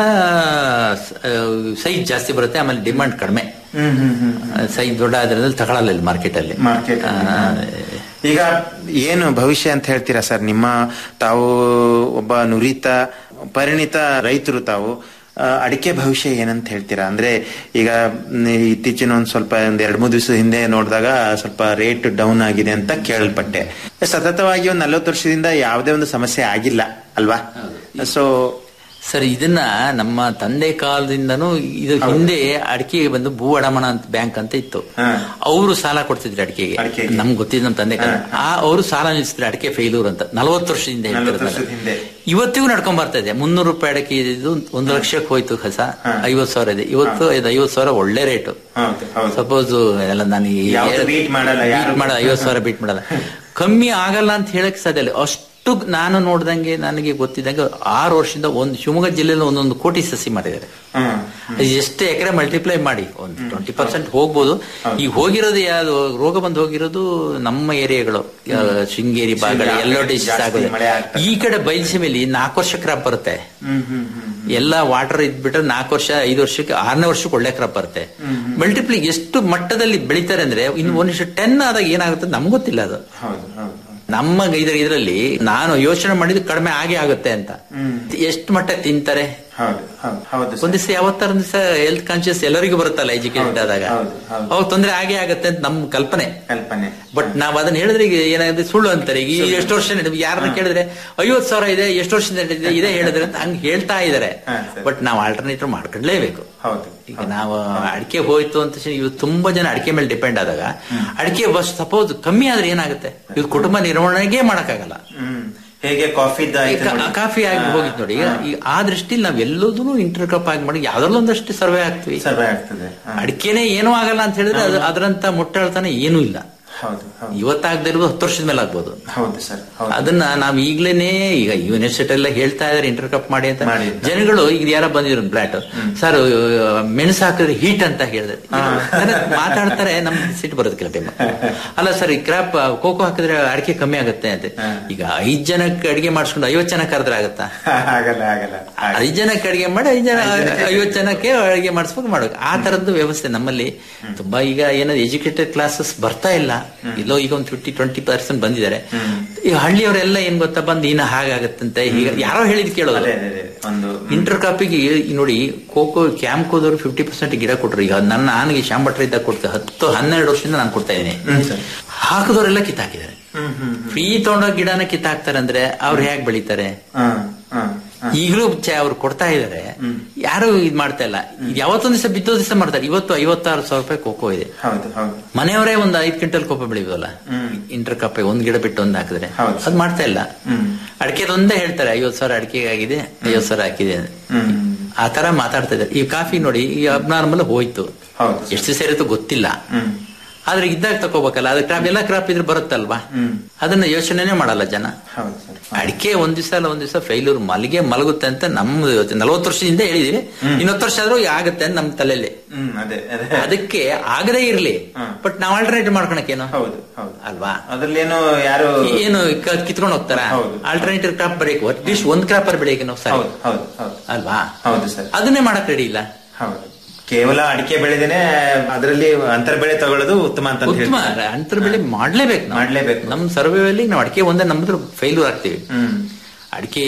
ಸೈಜ್ ಜಾಸ್ತಿ ಬರುತ್ತೆ ಆಮೇಲೆ ಡಿಮಾಂಡ್ ಕಡಿಮೆ ಹ್ಮ್ ಹ್ಮ್ ಹ್ಮ್ ಸೈಜ್ ದೊಡ್ಡ ಆದ್ರಿಂದ ತಗೊಳಲ್ಲ ಇಲ್ಲಿ ಮಾರ್ಕೆಟ್ ಅಲ್ಲಿ ಮಾರ್ಕೆಟ್ ಆ, ಈಗ ಏನು ಭವಿಷ್ಯ ಅಂತ ಹೇಳ್ತೀರಾ ಸರ್ ನಿಮ್ಮ ತಾವು ಒಬ್ಬ ನುರಿತ ಪರಿಣಿತ ರೈತರು ತಾವು ಆ, ಅಡಿಕೆ ಭವಿಷ್ಯ ಏನಂತ ಹೇಳ್ತೀರಾ ಅಂದ್ರೆ ಈಗ ಮ್, ಇತ್ತೀಚಿನ ಒಂದ್ ಸ್ವಲ್ಪ ಒಂದ್ ಎರಡ್ ಮೂರು ದಿವಸದ ಹಿಂದೆ ನೋಡಿದಾಗ ಸ್ವಲ್ಪ ರೇಟ್ ಡೌನ್ ಆಗಿದೆ ಅಂತ ಕೇಳಲ್ಪಟ್ಟೆ ಸತತವಾಗಿ ಒಂದ್ ನಲ್ವತ್ತು ವರ್ಷದಿಂದ ಯಾವುದೇ ಒಂದು ಸಮಸ್ಯೆ ಆಗಿಲ್ಲ ಅಲ್ವಾ ಸೊ ಸರ್ ಇದನ್ನ ನಮ್ಮ ತಂದೆ ಕಾಲದಿಂದನೂ ಇದು ಹಿಂದೆ ಅಡಿಕೆ ಬಂದು ಭೂ ಅಡಮಾನ ಅಂತ ಬ್ಯಾಂಕ್ ಅಂತ ಇತ್ತು ಅವರು ಸಾಲ ಕೊಡ್ತಿದ್ರು ಅಡಿಕೆಗೆ ನಮ್ಗೆ ಗೊತ್ತಿದ್ದು ನಮ್ಮ ತಂದೆ ಕಾಲ ಆ ಅವರು ಸಾಲ ನಿಲ್ಲಿಸಿದ್ರು ಅಡಿಕೆ ಫೇಲ್ಯೂರ್ ಅಂತ ನಲವತ್ತು ವರ್ಷದಿಂದ ಹೇಳ್ತಿರೋದು ನಾನು. ಹಿಂದೆ ಇವತ್ತಿಗೂ ನಡ್ಕೊಂಡ್ ಬರ್ತಾ ಇದೆ ಮುನ್ನೂರು ರೂಪಾಯಿ ಅಡಿಕೆ ಇದು ಒಂದು ಲಕ್ಷಕ್ಕೆ ಹೋಯ್ತು ಕಸ ಐವತ್ ಸಾವಿರ ಇದೆ ಇವತ್ತು ಇದು ಐವತ್ ಸಾವಿರ ಒಳ್ಳೆ ರೇಟು ಹೌದು ಹೌದು ಸಪೋಸ್ ಎಲ್ಲ ನಾನು ಈ- ಯಾವ್ದು beat ಮಾಡಲ್ಲ, ಯಾರು beat ಮಾಡಲ್ಲ ಐವತ್ ಸಾವಿರ ಬೀಟ್ ಮಾಡಲ್ಲ ಕಮ್ಮಿ ಆಗಲ್ಲ ಅಂತ ಹೇಳಕ್ ಸಾಧ್ಯ ಇಲ್ಲ ಅಷ್ಟು ನಾನು ನೋಡ್ದಂಗೆ ನನಗೆ ಗೊತ್ತಿದ್ದಂಗೆ ಆರು ವರ್ಷದಿಂದ ಒಂದು ಶಿವಮೊಗ್ಗ ಜಿಲ್ಲೆಯಲ್ಲಿ ಒಂದೊಂದು ಕೋಟಿ ಸಸಿ ಮಾಡಿದ್ದಾರೆ ಹ್ಮ್ ಅದು ಎಷ್ಟು ಎಕರೆ ಮಲ್ಟಿಪ್ಲೈ ಮಾಡಿ ಒಂದು ಟ್ವೆಂಟಿ ಪರ್ಸೆಂಟ್ ಹೋಗ್ಬೋದು ಈಗ ಹೋಗಿರೋದು ಯಾವ್ದು ರೋಗ ಬಂದು ಹೋಗಿರೋದು ನಮ್ಮ ಏರಿಯಾಗಳು ಆ, ಶೃಂಗೇರಿ ಭಾಗ ಎಲ್ಲೋ ಡಿಶ್ ಜಾಸ್ತಿ ಆಗುತ್ತೆ ಮಳೆ ಆಗ್ತದೆ. ಈ ಕಡೆ ಬಯಲುಸೀಮೆಯಲ್ಲಿ ನಾಲ್ಕು ವರ್ಷ ಕ್ರಾಪ್ ಬರುತ್ತೆ ಹ್ಮ್ ಹ್ಮ್ ಹ್ಮ್ ಎಲ್ಲ ವಾಟರ್ ಇದ್ಬಿಟ್ರೆ ನಾಲ್ಕು ವರ್ಷ ಐದು ವರ್ಷಕ್ಕೆ ಆರನೇ ವರ್ಷಕ್ಕೆ ಒಳ್ಳೆ ಕ್ರಾಪ್ ಬರುತ್ತೆ ಮಲ್ಟಿಪ್ಲಿ ಎಷ್ಟು ಮಟ್ಟದಲ್ಲಿ ಬೆಳಿತಾರೆ ಅಂದ್ರೆ ಇನ್ನು ಒಂದಿಷ್ಟು ಟೆನ್ ಆದಾಗ ಏನಾಗುತ್ತೆ ನಮ್ಗೆ ಗೊತ್ತಿಲ್ಲ ಅದು ಹೌದು ಹೌದು ನಮ್ಮ ಇದ್ರ ಇದರಲ್ಲಿ ನಾನು ಯೋಚನೆ ಮಾಡಿದ್ದು ಕಡಿಮೆ ಆಗೇ ಆಗುತ್ತೆ ಅಂತ ಹ್ಮ್. ಎಷ್ಟು ಮಟ್ಟ ತಿಂತಾರೆ ಹೌದು ಹೌದು ಹೌದು ಒಂದ್ ದಿವಸ ಯಾವತ್ತಾರ ಒಂದ್ ದಿವಸ ಹೆಲ್ತ್ ಕಾನ್ಶಿಯಸ್ ಎಲ್ಲರಿಗೂ ಬರುತ್ತಲ್ಲ ಎಜುಕೇಟೆಡ್ ಆದಾಗ ಹೌದು, ಹೌದು. ಅವಾಗ ತೊಂದರೆ ಆಗೇ ಆಗತ್ತೆ ಅಂತ ನಮ್ ಕಲ್ಪನೆ ಕಲ್ಪನೆ ಬಟ್ ನಾವ್ ಅದನ್ನ ಹೇಳಿದ್ರೆ ಈಗ ಏನಾಗುತ್ತೆ ಸುಳ್ಳು ಅಂತಾರೆ ಈಗ ಈ ಎಷ್ಟು ವರ್ಷ ನಡೀತು ಯಾರನ್ನ ಕೇಳಿದ್ರೆ ಐವತ್ ಸಾವಿರ ಇದೆ ಎಷ್ಟು ವರ್ಷದಿಂದ ನಡೀತಿದೆ ಇದೇ ಹೇಳಿದ್ರೆ ಅಂತ ಹಂಗ್ ಹೇಳ್ತಾ ಇದಾರೆ ಹಾ, ಸರಿ. ಬಟ್ ನಾವು ಆಲ್ಟರ್ನೇಟಿವ್ ಮಾಡ್ಕೊಂಡ್ಲೇಬೇಕು ಹೌದು ಈಗ ನಾವು ಅಡಿಕೆ ಹೋಯ್ತು ಅಂತ ತಕ್ಷಣ ಇವ್ ತುಂಬಾ ಜನ ಅಡಿಕೆ ಮೇಲೆ ಡಿಪೆಂಡ್ ಆದಾಗ ಅಡಿಕೆ ಬಸ್ ಸಪೋಸ್ ಕಮ್ಮಿ ಆದ್ರೆ ಏನಾಗುತ್ತೆ ಇವ್ ಕುಟುಂಬ ನಿರ್ವಹಣೆಗೆ ಮಾಡಕ್ಕಾಗಲ್ಲ ಹ್ಮ್ ಹೇಗೆ ಕಾಫಿ ಈಗ ಕಾಫಿ ಆಗಿ ಹೋಗಿದ್ ನೋಡಿ ಈಗ ಈ ಆ ದೃಷ್ಟಿಲಿ ನಾವ್ ಎಲ್ಲದೂ ಇಂಟರ್ ಕ್ರಾಪ್ ಆಗಿ ಮಾಡಿ ಯಾವ್ದ್ರಲ್ಲೂ ಒಂದಷ್ಟು ಸರ್ವೆ ಆಗ್ತೀವಿ ಸರ್ವೆ ಆಗ್ತದೆ ಹಾ. ಅಡಿಕೆನೆ ಏನೂ ಆಗಲ್ಲ ಅಂತ ಹೇಳಿದ್ರೆ ಅದು ಅದರಂತ ಮುಟ್ಟಾಳ್ತಾನೆ ಏನೂ ಇಲ್ಲ ಹೌದು ಹೌದು ಇವತ್ತಾಗದೇ ಇರೋದು ಹತ್ತು ವರ್ಷದ ಮೇಲೆ ಆಗ್ಬೋದು ಹೌದು ಸರ್ ಹೌದು ಅದನ್ನ ನಾವ್ ಈಗ್ಲೇನೆ ಈಗ ಯೂನಿವರ್ಸಿಟಿ ಎಲ್ಲ ಹೇಳ್ತಾ ಇದಾರೆ ಇಂಟರ್ ಕಪ್ ಮಾಡಿ ಅಂತ ಮಾಡಿ. ಜನಗಳು ಈಗ ಯಾರ ಬಂದಿರೋ ಫ್ಲಾಟ್ ಸರ್ ಮೆಣಸು ಹಾಕಿದ್ರೆ ಹೀಟ್ ಅಂತ ಹೇಳಿದ್ರೆ ಮಾತಾಡ್ತಾರೆ ನಮ್ಗೆ ಸಿಟ್ಟು ಬರೋದು ಕೆಲ ಟೈಮ್ ಅಲ್ಲ ಸರ್ ಈ ಕ್ರಾಪ್ ಕೋಕೋ ಹಾಕಿದ್ರೆ ಅಡಿಕೆ ಕಮ್ಮಿ ಆಗುತ್ತೆ ಅಂತ ಈಗ ಐದ್ ಜನಕ್ಕೆ ಅಡಿಗೆ ಮಾಡಿಸ್ಕೊಂಡು ಐವತ್ ಜನ ಕರೆದ್ರೆ ಆಗತ್ತಾ ಆಗಲ್ಲ ಆಗಲ್ಲ ಐದ್ ಜನಕ್ಕೆ ಅಡಿಗೆ ಮಾಡಿ ಐದ್ ಜನ ಐವತ್ ಜನಕ್ಕೆ ಅಡಿಗೆ ಮಾಡಿಸ್ಬೇಕು ಮಾಡ್ಬೇಕು ಆ ತರದ್ದು ವ್ಯವಸ್ಥೆ ನಮ್ಮಲ್ಲಿ ತುಂಬಾ ಈಗ ಏನೋ ಎಜುಕೇಟೆಡ್ ಕ್ಲಾಸಸ್ ಬರ್ತಾ ಇಲ್ಲ ಎಲ್ಲೋ ಈಗ ಒಂದು ಫಿಫ್ಟಿ ಟ್ವೆಂಟಿ ಪರ್ಸೆಂಟ್ ಬಂದಿದ್ದಾರೆ ಈ ಹಳ್ಳಿಯವರೆಲ್ಲ ಏನ್ ಗೊತ್ತಾ ಬಂದು ಇನ್ನ ಹಾಗಾಗತ್ತಂತೆ ಈಗ ಯಾರೋ ಹೇಳಿದ್ ಕೇಳೋದು ಅದೇ ಅದೇ ಅದೇ ಒಂದು ಇಂಟರ್ ಕಾಪಿಗೆ ನೋಡಿ ಕೋಕೋ ಕ್ಯಾಂಪ್ಕೋದವ್ರು ಫಿಫ್ಟಿ ಪರ್ಸೆಂಟ್ ಗಿಡ ಕೊಟ್ರು ಈಗ ನನ್ನ ನಾನಿಗೆ ಶಾಂಬಟ್ರ ಇದ್ದಾಗ ಕೊಡ್ತಾ ಹತ್ತು ಹನ್ನೆರಡು ವರ್ಷದಿಂದ ನಾನು ಕೊಡ್ತಾ ಇದ್ದೀನಿ ಹಾಕಿದವರೆಲ್ಲ ಕಿತ್ತಾಕಿದ್ದಾರೆ ಹ್ಮ್ ಹ್ಮ್ ಫ್ರೀ ತಗೊಂಡೋಗಿ ಗಿಡನ ಕಿತ್ತಾಕ್ತಾರೆ ಅಂದ್ರೆ ಅವ್ರು ಹೇಗ್ ಬೆಳಿತಾರೆ ಹಾ ಹಾ ಈಗಲೂ ಅವ್ರು ಕೊಡ್ತಾ ಇದಾರೆ ಯಾರು ಇದ್ ಮಾಡ್ತಾ ಇಲ್ಲ ಇದ್ ಯಾವತ್ತೊಂದ್ ದಿವಸ ಬಿದ್ದೋ ದಿವಸ ಮಾಡ್ತಾರೆ ಇವತ್ತು ಐವತ್ತಾರು ಸಾವಿರ ರೂಪಾಯಿ ಕೋಕೋ ಇದೆ ಹೌದು ಹೌದು ಮನೆಯವರೇ ಒಂದು ಐದ್ ಕ್ವಿಂಟಲ್ ಕೋಪ ಬೆಳಿಬೋದಲ್ಲ ಇಂಟರ್ ಕಪ್ಪೆ ಒಂದ್ ಗಿಡ ಬಿಟ್ಟು ಒಂದ್ ಹಾಕಿದ್ರೆ ಹೌದು. ಅದ್ ಮಾಡ್ತಾ ಇಲ್ಲ ಹ್ಮ್ ಅಡಿಕೆ ಒಂದೇ ಹೇಳ್ತಾರೆ ಐವತ್ ಸಾವಿರ ಅಡಿಕೆ ಆಗಿದೆ ಐವತ್ ಸಾವಿರ ಹಾಕಿದೆ ಅಂತ. ಹ್ಮ್ ಆ ತರ ಮಾತಾಡ್ತಾ ಇದ್ದಾರೆ ಈ ಕಾಫಿ ನೋಡಿ ಈ ಅಬ್ನಾರ್ಮಲ್ ಹೋಯ್ತು ಹೌದು ಎಷ್ಟು ದಿವಸ ಇರುತ್ತೋ ಗೊತ್ತಿಲ್ಲ ಹ್ಮ್ ಆದ್ರೆ ಇದ್ದಾಗ ತಗೋಬೇಕಲ್ಲ ಅದು ಕ್ರಾಪ್ ಎಲ್ಲ ಕ್ರಾಪ್ ಇದ್ರೆ ಬರುತ್ತಲ್ವಾ ಹ್ಮ್ ಅದನ್ನ ಯೋಚನೆನೇ ಮಾಡಲ್ಲ ಜನ ಹೌದು ಸರ್ ಅಡಿಕೆ ಒಂದ್ ದಿವಸ ಅಲ್ಲ ಒಂದ್ ದಿವಸ ಫೈಲೂರ್ ಮಲ್ಲಿಗೆ ಮಲಗುತ್ತೆ ಅಂತ ನಮ್ದು ಇವತ್ತು ನಲವತ್ತು ವರ್ಷದಿಂದ ಹೇಳಿದೀವಿ ಇನ್ನೊತ್ತು ವರ್ಷ ಆದ್ರೂ ಆಗುತ್ತೆ ಅಂತ ನಮ್ಮ ತಲೆಯಲ್ಲಿ ಹ್ಮ್ ಅದೇ ಅದೇ ಅದಕ್ಕೆ ಆಗದೇ ಇರ್ಲಿ ಹ್ಮ್. ಬಟ್ ನಾವ್ ಆಲ್ಟರ್ನೇಟ್ ಮಾಡ್ಕೊಳಕೇನು ಹೌದು ಹೌದು ಅಲ್ವಾ ಅದ್ರಲ್ಲೇನು ಯಾರು ಏನು ಕ- ಕಿತ್ಕೊಂಡು ಹೋಗ್ತಾರ ಹೌದು. ಆಲ್ಟರ್ನೇಟಿವ್ ಕ್ರಾಪ್ ಬರೀಕ್ ಅಟ್ಲೀಸ್ಟ್ ಒಂದ್ ಕ್ರಾಪ್ ಬೆಳೆಯಕ್ಕೆ ನಾವು ಸರಿ ಹೌದು ಹೌದು ಹೌದು ಅಲ್ವಾ ಹೌದು ಸರ್ ಅದನ್ನೇ ಮಾಡಕ್ ರೆಡಿ ಇಲ್ಲ ಹೌದು ಕೇವಲ ಅಡಿಕೆ ಬೆಳೆದೇನೆ ಅದರಲ್ಲಿ ಅಂತರ ಬೆಳೆ ತಗೊಳ್ಳೋದು ಉತ್ತಮ ಅಂತ ಉತ್ತಮ ಅಂತರ ಬೆಳೆ ಮಾಡ್ಲೇಬೇಕು ನಾವು. ಮಾಡ್ಲೇಬೇಕು. ನಮ್ ಸರ್ವೇಯಲ್ಲಿ ನಾವು ಅಡಿಕೆ ಒಂದೇ ನಮ್ದ್ರ ಫೈಲೂರ್ ಆಗ್ತೀವಿ ಹ್ಮ್ ಅಡಿಕೆ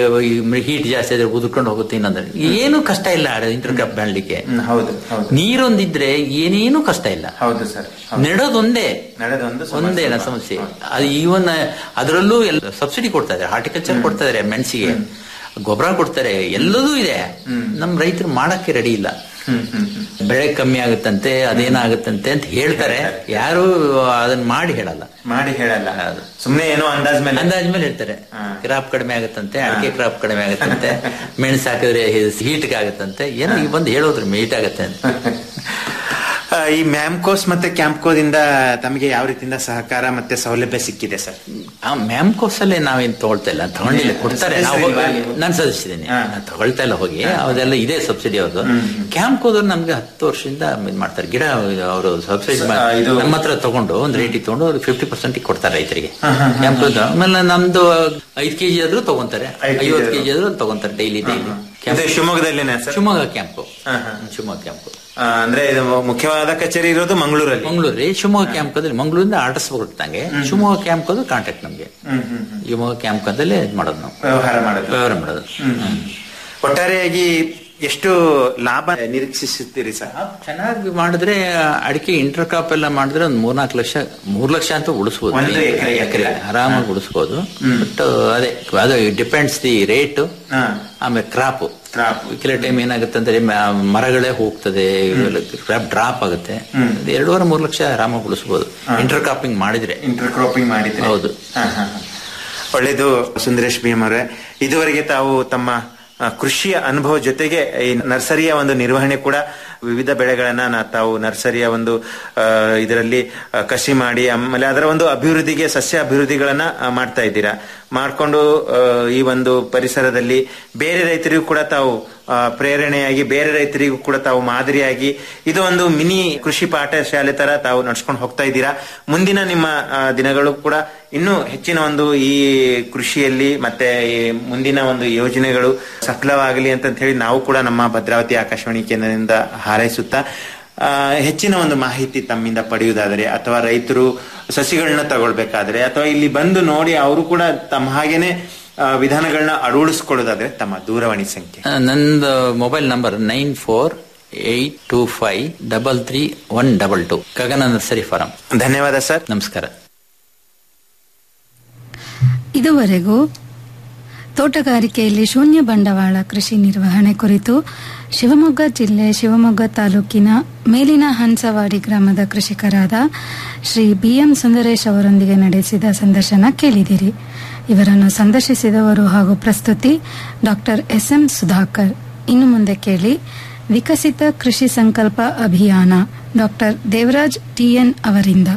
ಹೀಟ್ ಜಾಸ್ತಿ ಆದ್ರೆ ಉದುರ್ಕೊಂಡು ಹೋಗುತ್ತೆ ಇನ್ನೊಂದ್ರೆ ಏನು ಕಷ್ಟ ಇಲ್ಲ ಇಂಟರ್ ಕ್ರಾಪ್ ಬೆಳಲಿಕ್ಕೆ ಹ್ಮ್, ಹೌದು ಹೌದು ನೀರೊಂದಿದ್ರೆ ಏನೇನು ಕಷ್ಟ ಇಲ್ಲ ಹೌದು ಸರ್ ಹೌದು. ನೆಡೋದೊಂದೇ ನಡೆದೊಂದು ಒಂದೇ ನ ಸಮಸ್ಯೆ ಅದು ಈವನ್ ಅದರಲ್ಲೂ ಎಲ್ಲ ಸಬ್ಸಿಡಿ ಕೊಡ್ತಾ ಇದ್ದಾರೆ ಹಾರ್ಟಿಕಲ್ಚರ್ ಕೊಡ್ತಾ ಇದಾರೆ ಮೆಣಸಿಗೆ ಗೊಬ್ಬರ ಕೊಡ್ತಾರೆ ಎಲ್ಲದೂ ಇದೆ ನಮ್ ರೈತರು ಮಾಡಕ್ಕೆ ರೆಡಿ ಇಲ್ಲ ಬೆಳೆ ಕಮ್ಮಿ ಆಗುತ್ತಂತೆ ಅದೇನಾಗುತ್ತಂತೆ ಅಂತ ಹೇಳ್ತಾರೆ ಯಾರು ಅದನ್ನ ಮಾಡಿ ಹೇಳಲ್ಲ ಮಾಡಿ ಹೇಳಲ್ಲ ಸುಮ್ನೆ ಏನೋ ಅಂದಾಜ್ ಮೇಲೆ ಅಂದಾಜ್ ಮೇಲೆ ಹೇಳ್ತಾರೆ ಕ್ರಾಪ್ ಕಡಿಮೆ ಆಗುತ್ತಂತೆ ಅಡಿಕೆ ಕ್ರಾಪ್ ಕಡಿಮೆ ಆಗುತ್ತಂತೆ ಮೆಣಸು ಹಾಕಿದ್ರೆ ಹೀಟ್ಗೆ ಆಗುತ್ತಂತೆ ಏನೋ ಈಗ ಬಂದು ಹೇಳೋದ್ರು ಹೀಟ್ ಆಗುತ್ತೆ ಅಂತ ಆ, ಈ ಮ್ಯಾಮ್ಕೋಸ್ ಮತ್ತೆ ಕ್ಯಾಂಪ್ಕೋದಿಂದ ತಮಗೆ ಯಾವ ರೀತಿಯಿಂದ ಸಹಕಾರ ಮತ್ತೆ ಸೌಲಭ್ಯ ಸಿಕ್ಕಿದೆ ಸರ್ ಆ ಮ್ಯಾಮ್ಕೋಸ್ ಅಲ್ಲಿ ನಾವೇನ್ ತಗೊಳ್ತಾ ಇಲ್ಲ ತಗೊಂಡಿಲ್ಲ ಕೊಡ್ತಾರೆ ನಾವು ಸದಸ್ಯರಿಲ್ವಾ ನೀವು? ನಾನು ಸದಸ್ಯದ್ದೀನಿ ನಾನು ತಗೊಳ್ತಾ ಇಲ್ಲ ಹೋಗಿ ಅದೆಲ್ಲ ಇದೆ ಸಬ್ಸಿಡಿ ಅವ್ರದ್ದು ಕ್ಯಾಂಪ್ ಹೋದ್ರೆ ನಮ್ಗೆ ಹತ್ತು ವರ್ಷದಿಂದ ಇದ್ ಮಾಡ್ತಾರೆ ಗಿಡ ಅವರು ಸಬ್ಸಿಡಿ ಆ, ಇದು- ನಮ್ಮ ಹತ್ರ ತಗೊಂಡು ಒಂದ್ ರೇಟಿಗೆ ತಗೊಂಡು ಅವ್ರಿಗೆ ಫಿಫ್ಟಿ ಪರ್ಸೆಂಟ್ ಕೊಡ್ತಾರೆ ರೈತರಿಗೆ ಕ್ಯಾಂಪ್ ಆಮೇಲೆ ನಮ್ದು ಐದ್ ಕೆಜಿ ಆದ್ರೂ ತಗೊಂತಾರೆ ಐದ್ kg ಐವತ್ತು ಕೆಜಿ ಆದ್ರೂ ತಗೊಂತಾರೆ ಡೈಲಿ ಡೈಲಿ ಇದು ಶಿವಮೊಗ್ಗದಲ್ಲೇನೆ ಸರ್ ಶಿವಮೊಗ್ಗ ಕ್ಯಾಂಪ್ ಹಾ, ಹಾ. ಶಿವಮೊಗ್ಗ ಕ್ಯಾಂಪ್ ಆ, ಅಂದ್ರೆ ಇದು ಮುಖ್ಯವಾದ ಕಚೇರಿ ಇರೋದು ಮಂಗಳೂರಲ್ಲಿ ಮಂಗಳೂರು ಶಿವಮೊಗ್ಗ ಕ್ಯಾಂಪ್ ಅಂದ್ರೆ ಮಂಗಳೂರಿಂದ ಆರ್ಡರ್ಸ್ ಬರುತ್ತಂಗೆ ಶಿವಮೊಗ್ಗ ಕ್ಯಾಂಪ್ ಅದು ಕಾಂಟ್ಯಾಕ್ಟ್ ನಮ್ಗೆ ಹ್ಮ್ ಹ್ಮ್ ಹ್ಮ್. ಶಿವಮೊಗ್ಗ ಕ್ಯಾಂಪ್ ಅದಲ್ಲೇ ಇದ್ ಮಾಡೋದು ನಾವು ವ್ಯವಹಾರ ಮಾಡೋದು ವ್ಯವಹಾರ ಮಾಡೋದು ಒಟ್ಟಾರೆಯಾಗಿ ಎಷ್ಟು ಲಾಭ ನಿರೀಕ್ಷಿಸುತ್ತೀರಿ ಸರ್ ಚೆನ್ನಾಗಿ ಮಾಡಿದ್ರೆ ಅಡಿಕೆ ಇಂಟರ್ ಕ್ರಾಪ್ ಎಲ್ಲ ಮಾಡಿದ್ರೆ ಒಂದು ಮೂರ್ನಾಲ್ಕು ಲಕ್ಷ ಮೂರ್ ಲಕ್ಷ ಅಂತ ಉಳಿಸ್ಬೋದು ಒಂದು ಎಕರೆಗೆ? ಎಕರೆ ಆರಾಮಾಗಿ ಉಳಿಸ್ಬೋದು ಬಟ್ ಅದೇ ಅದು ಡಿಪೆಂಡ್ಸ್ ದಿ ರೇಟ್ ಹಾ. ಆಮೇಲೆ ಕ್ರಾಪ್ Crop. ಕೆಲವು ಟೈಮ್ ಏನಾಗುತ್ತೆ ಅಂದ್ರೆ ಮ- ಮರಗಳೇ ಹೋಗ್ತದೆ ಕ್ರಾಪ್ ಡ್ರಾಪ್ ಆಗುತ್ತೆ ಇದು ಎರಡೂವರೆ ಮೂರು ಲಕ್ಷ ಆರಾಮಾಗಿ ಉಳಿಸ್ಬೋದು ಇಂಟರ್ ಕ್ರಾಪಿಂಗ್ ಮಾಡಿದ್ರೆ ಇಂಟರ್ ಕ್ರಾಪಿಂಗ್ ಮಾಡಿದ್ರೆ ಹೌದು. ಹಾ, ಹಾ, ಹಾ. ಒಳ್ಳೇದು ಸುಂದರೇಶ್ ಭೀಮ್ ಅವರೇ ಇದುವರೆಗೆ ತಾವು ತಮ್ಮ ಆ, ಕೃಷಿಯ ಅನುಭವ ಜೊತೆಗೆ ಈ ನರ್ಸರಿಯ ಒಂದು ನಿರ್ವಹಣೆ ಕೂಡ ವಿವಿಧ ಬೆಳೆಗಳನ್ನ ನಾ- ತಾವು ನರ್ಸರಿಯ ಒಂದು ಆ, ಇದರಲ್ಲಿ ಆ, ಕಸಿ ಮಾಡಿ ಆಮೇಲೆ ಅದರ ಒಂದು ಅಭಿವೃದ್ಧಿಗೆ ಸಸ್ಯ ಅಭಿವೃದ್ಧಿಗಳನ್ನ ಆ, ಮಾಡ್ತಾ ಇದ್ದೀರಾ ಮಾಡ್ಕೊಂಡು ಆ, ಈ ಒಂದು ಪರಿಸರದಲ್ಲಿ ಬೇರೆ ರೈತರಿಗೂ ಕೂಡ ತಾವು ಆ, ಪ್ರೇರಣೆಯಾಗಿ ಬೇರೆ ರೈತರಿಗೂ ಕೂಡ ತಾವು ಮಾದರಿಯಾಗಿ ಇದು ಒಂದು ಮಿನಿ ಕೃಷಿ ಪಾಠಶಾಲೆ ತರ ತಾವು ನಡ್ಸ್ಕೊಂಡು ಹೋಗ್ತಾ ಇದ್ದೀರಾ ಮುಂದಿನ ನಿಮ್ಮ ಆ, ದಿನಗಳು ಕೂಡ ಇನ್ನೂ ಹೆಚ್ಚಿನ ಒಂದು ಈ ಕೃಷಿಯಲ್ಲಿ ಮತ್ತೆ ಈ ಮುಂದಿನ ಒಂದು ಯೋಜನೆಗಳು ಸಫಲವಾಗಲಿ ಅಂತ ಹೇಳಿ ನಾವು ಕೂಡ ನಮ್ಮ ಭದ್ರಾವತಿ ಆಕಾಶವಾಣಿ ಕೇಂದ್ರದಿಂದ ಹಾರೈಸುತ್ತಾ ಆ, ಹೆಚ್ಚಿನ ಒಂದು ಮಾಹಿತಿ ತಮ್ಮಿಂದ ಪಡೆಯುವುದಾದರೆ ಅಥವಾ ರೈತರು ಸಸಿಗಳನ್ನ ತಗೊಳ್ಬೇಕಾದ್ರೆ ಅಥವಾ ಇಲ್ಲಿ ಬಂದು ನೋಡಿ ಅವರು ಕೂಡ ತಮ್ಮ ಹಾಗೇನೆ ಆ, ವಿಧಾನಗಳನ್ನ ಅಳವಡಿಸ್ಕೊಳ್ಳೋದಾದ್ರೆ ತಮ್ಮ ದೂರವಾಣಿ ಸಂಖ್ಯೆ ಆ, ನಂದು mobile number nine four eight two five double three one double two Gagana nursery farm ಧನ್ಯವಾದ ಸರ್ ನಮಸ್ಕಾರ ಇದುವರೆಗೂ ತೋಟಗಾರಿಕೆಯಲ್ಲಿ ಶೂನ್ಯ ಬಂಡವಾಳ ಕೃಷಿ ನಿರ್ವಹಣೆ ಕುರಿತು ಶಿವಮೊಗ್ಗ ಜಿಲ್ಲೆ ಶಿವಮೊಗ್ಗ ತಾಲೂಕಿನ ಮೇಲಿನ ಹಂಸವಾಡಿ ಗ್ರಾಮದ ಕೃಷಿಕರಾದ ಶ್ರೀ ಬಿಎಂ ಸುಂದರೇಶ್ ಅವರೊಂದಿಗೆ ನಡೆಸಿದ ಸಂದರ್ಶನ ಕೇಳಿದಿರಿ ಇವರನ್ನು ಸಂದರ್ಶಿಸಿದವರು ಹಾಗೂ ಪ್ರಸ್ತುತಿ ಡಾಕ್ಟರ್ ಎಸ್ಎಂ ಸುಧಾಕರ್ ಇನ್ನು ಮುಂದೆ ಕೇಳಿ ವಿಕಸಿತ ಕೃಷಿ ಸಂಕಲ್ಪ ಅಭಿಯಾನ ಡಾಕ್ಟರ್ ದೇವರಾಜ್ ಟಿಎನ್ ಅವರಿಂದ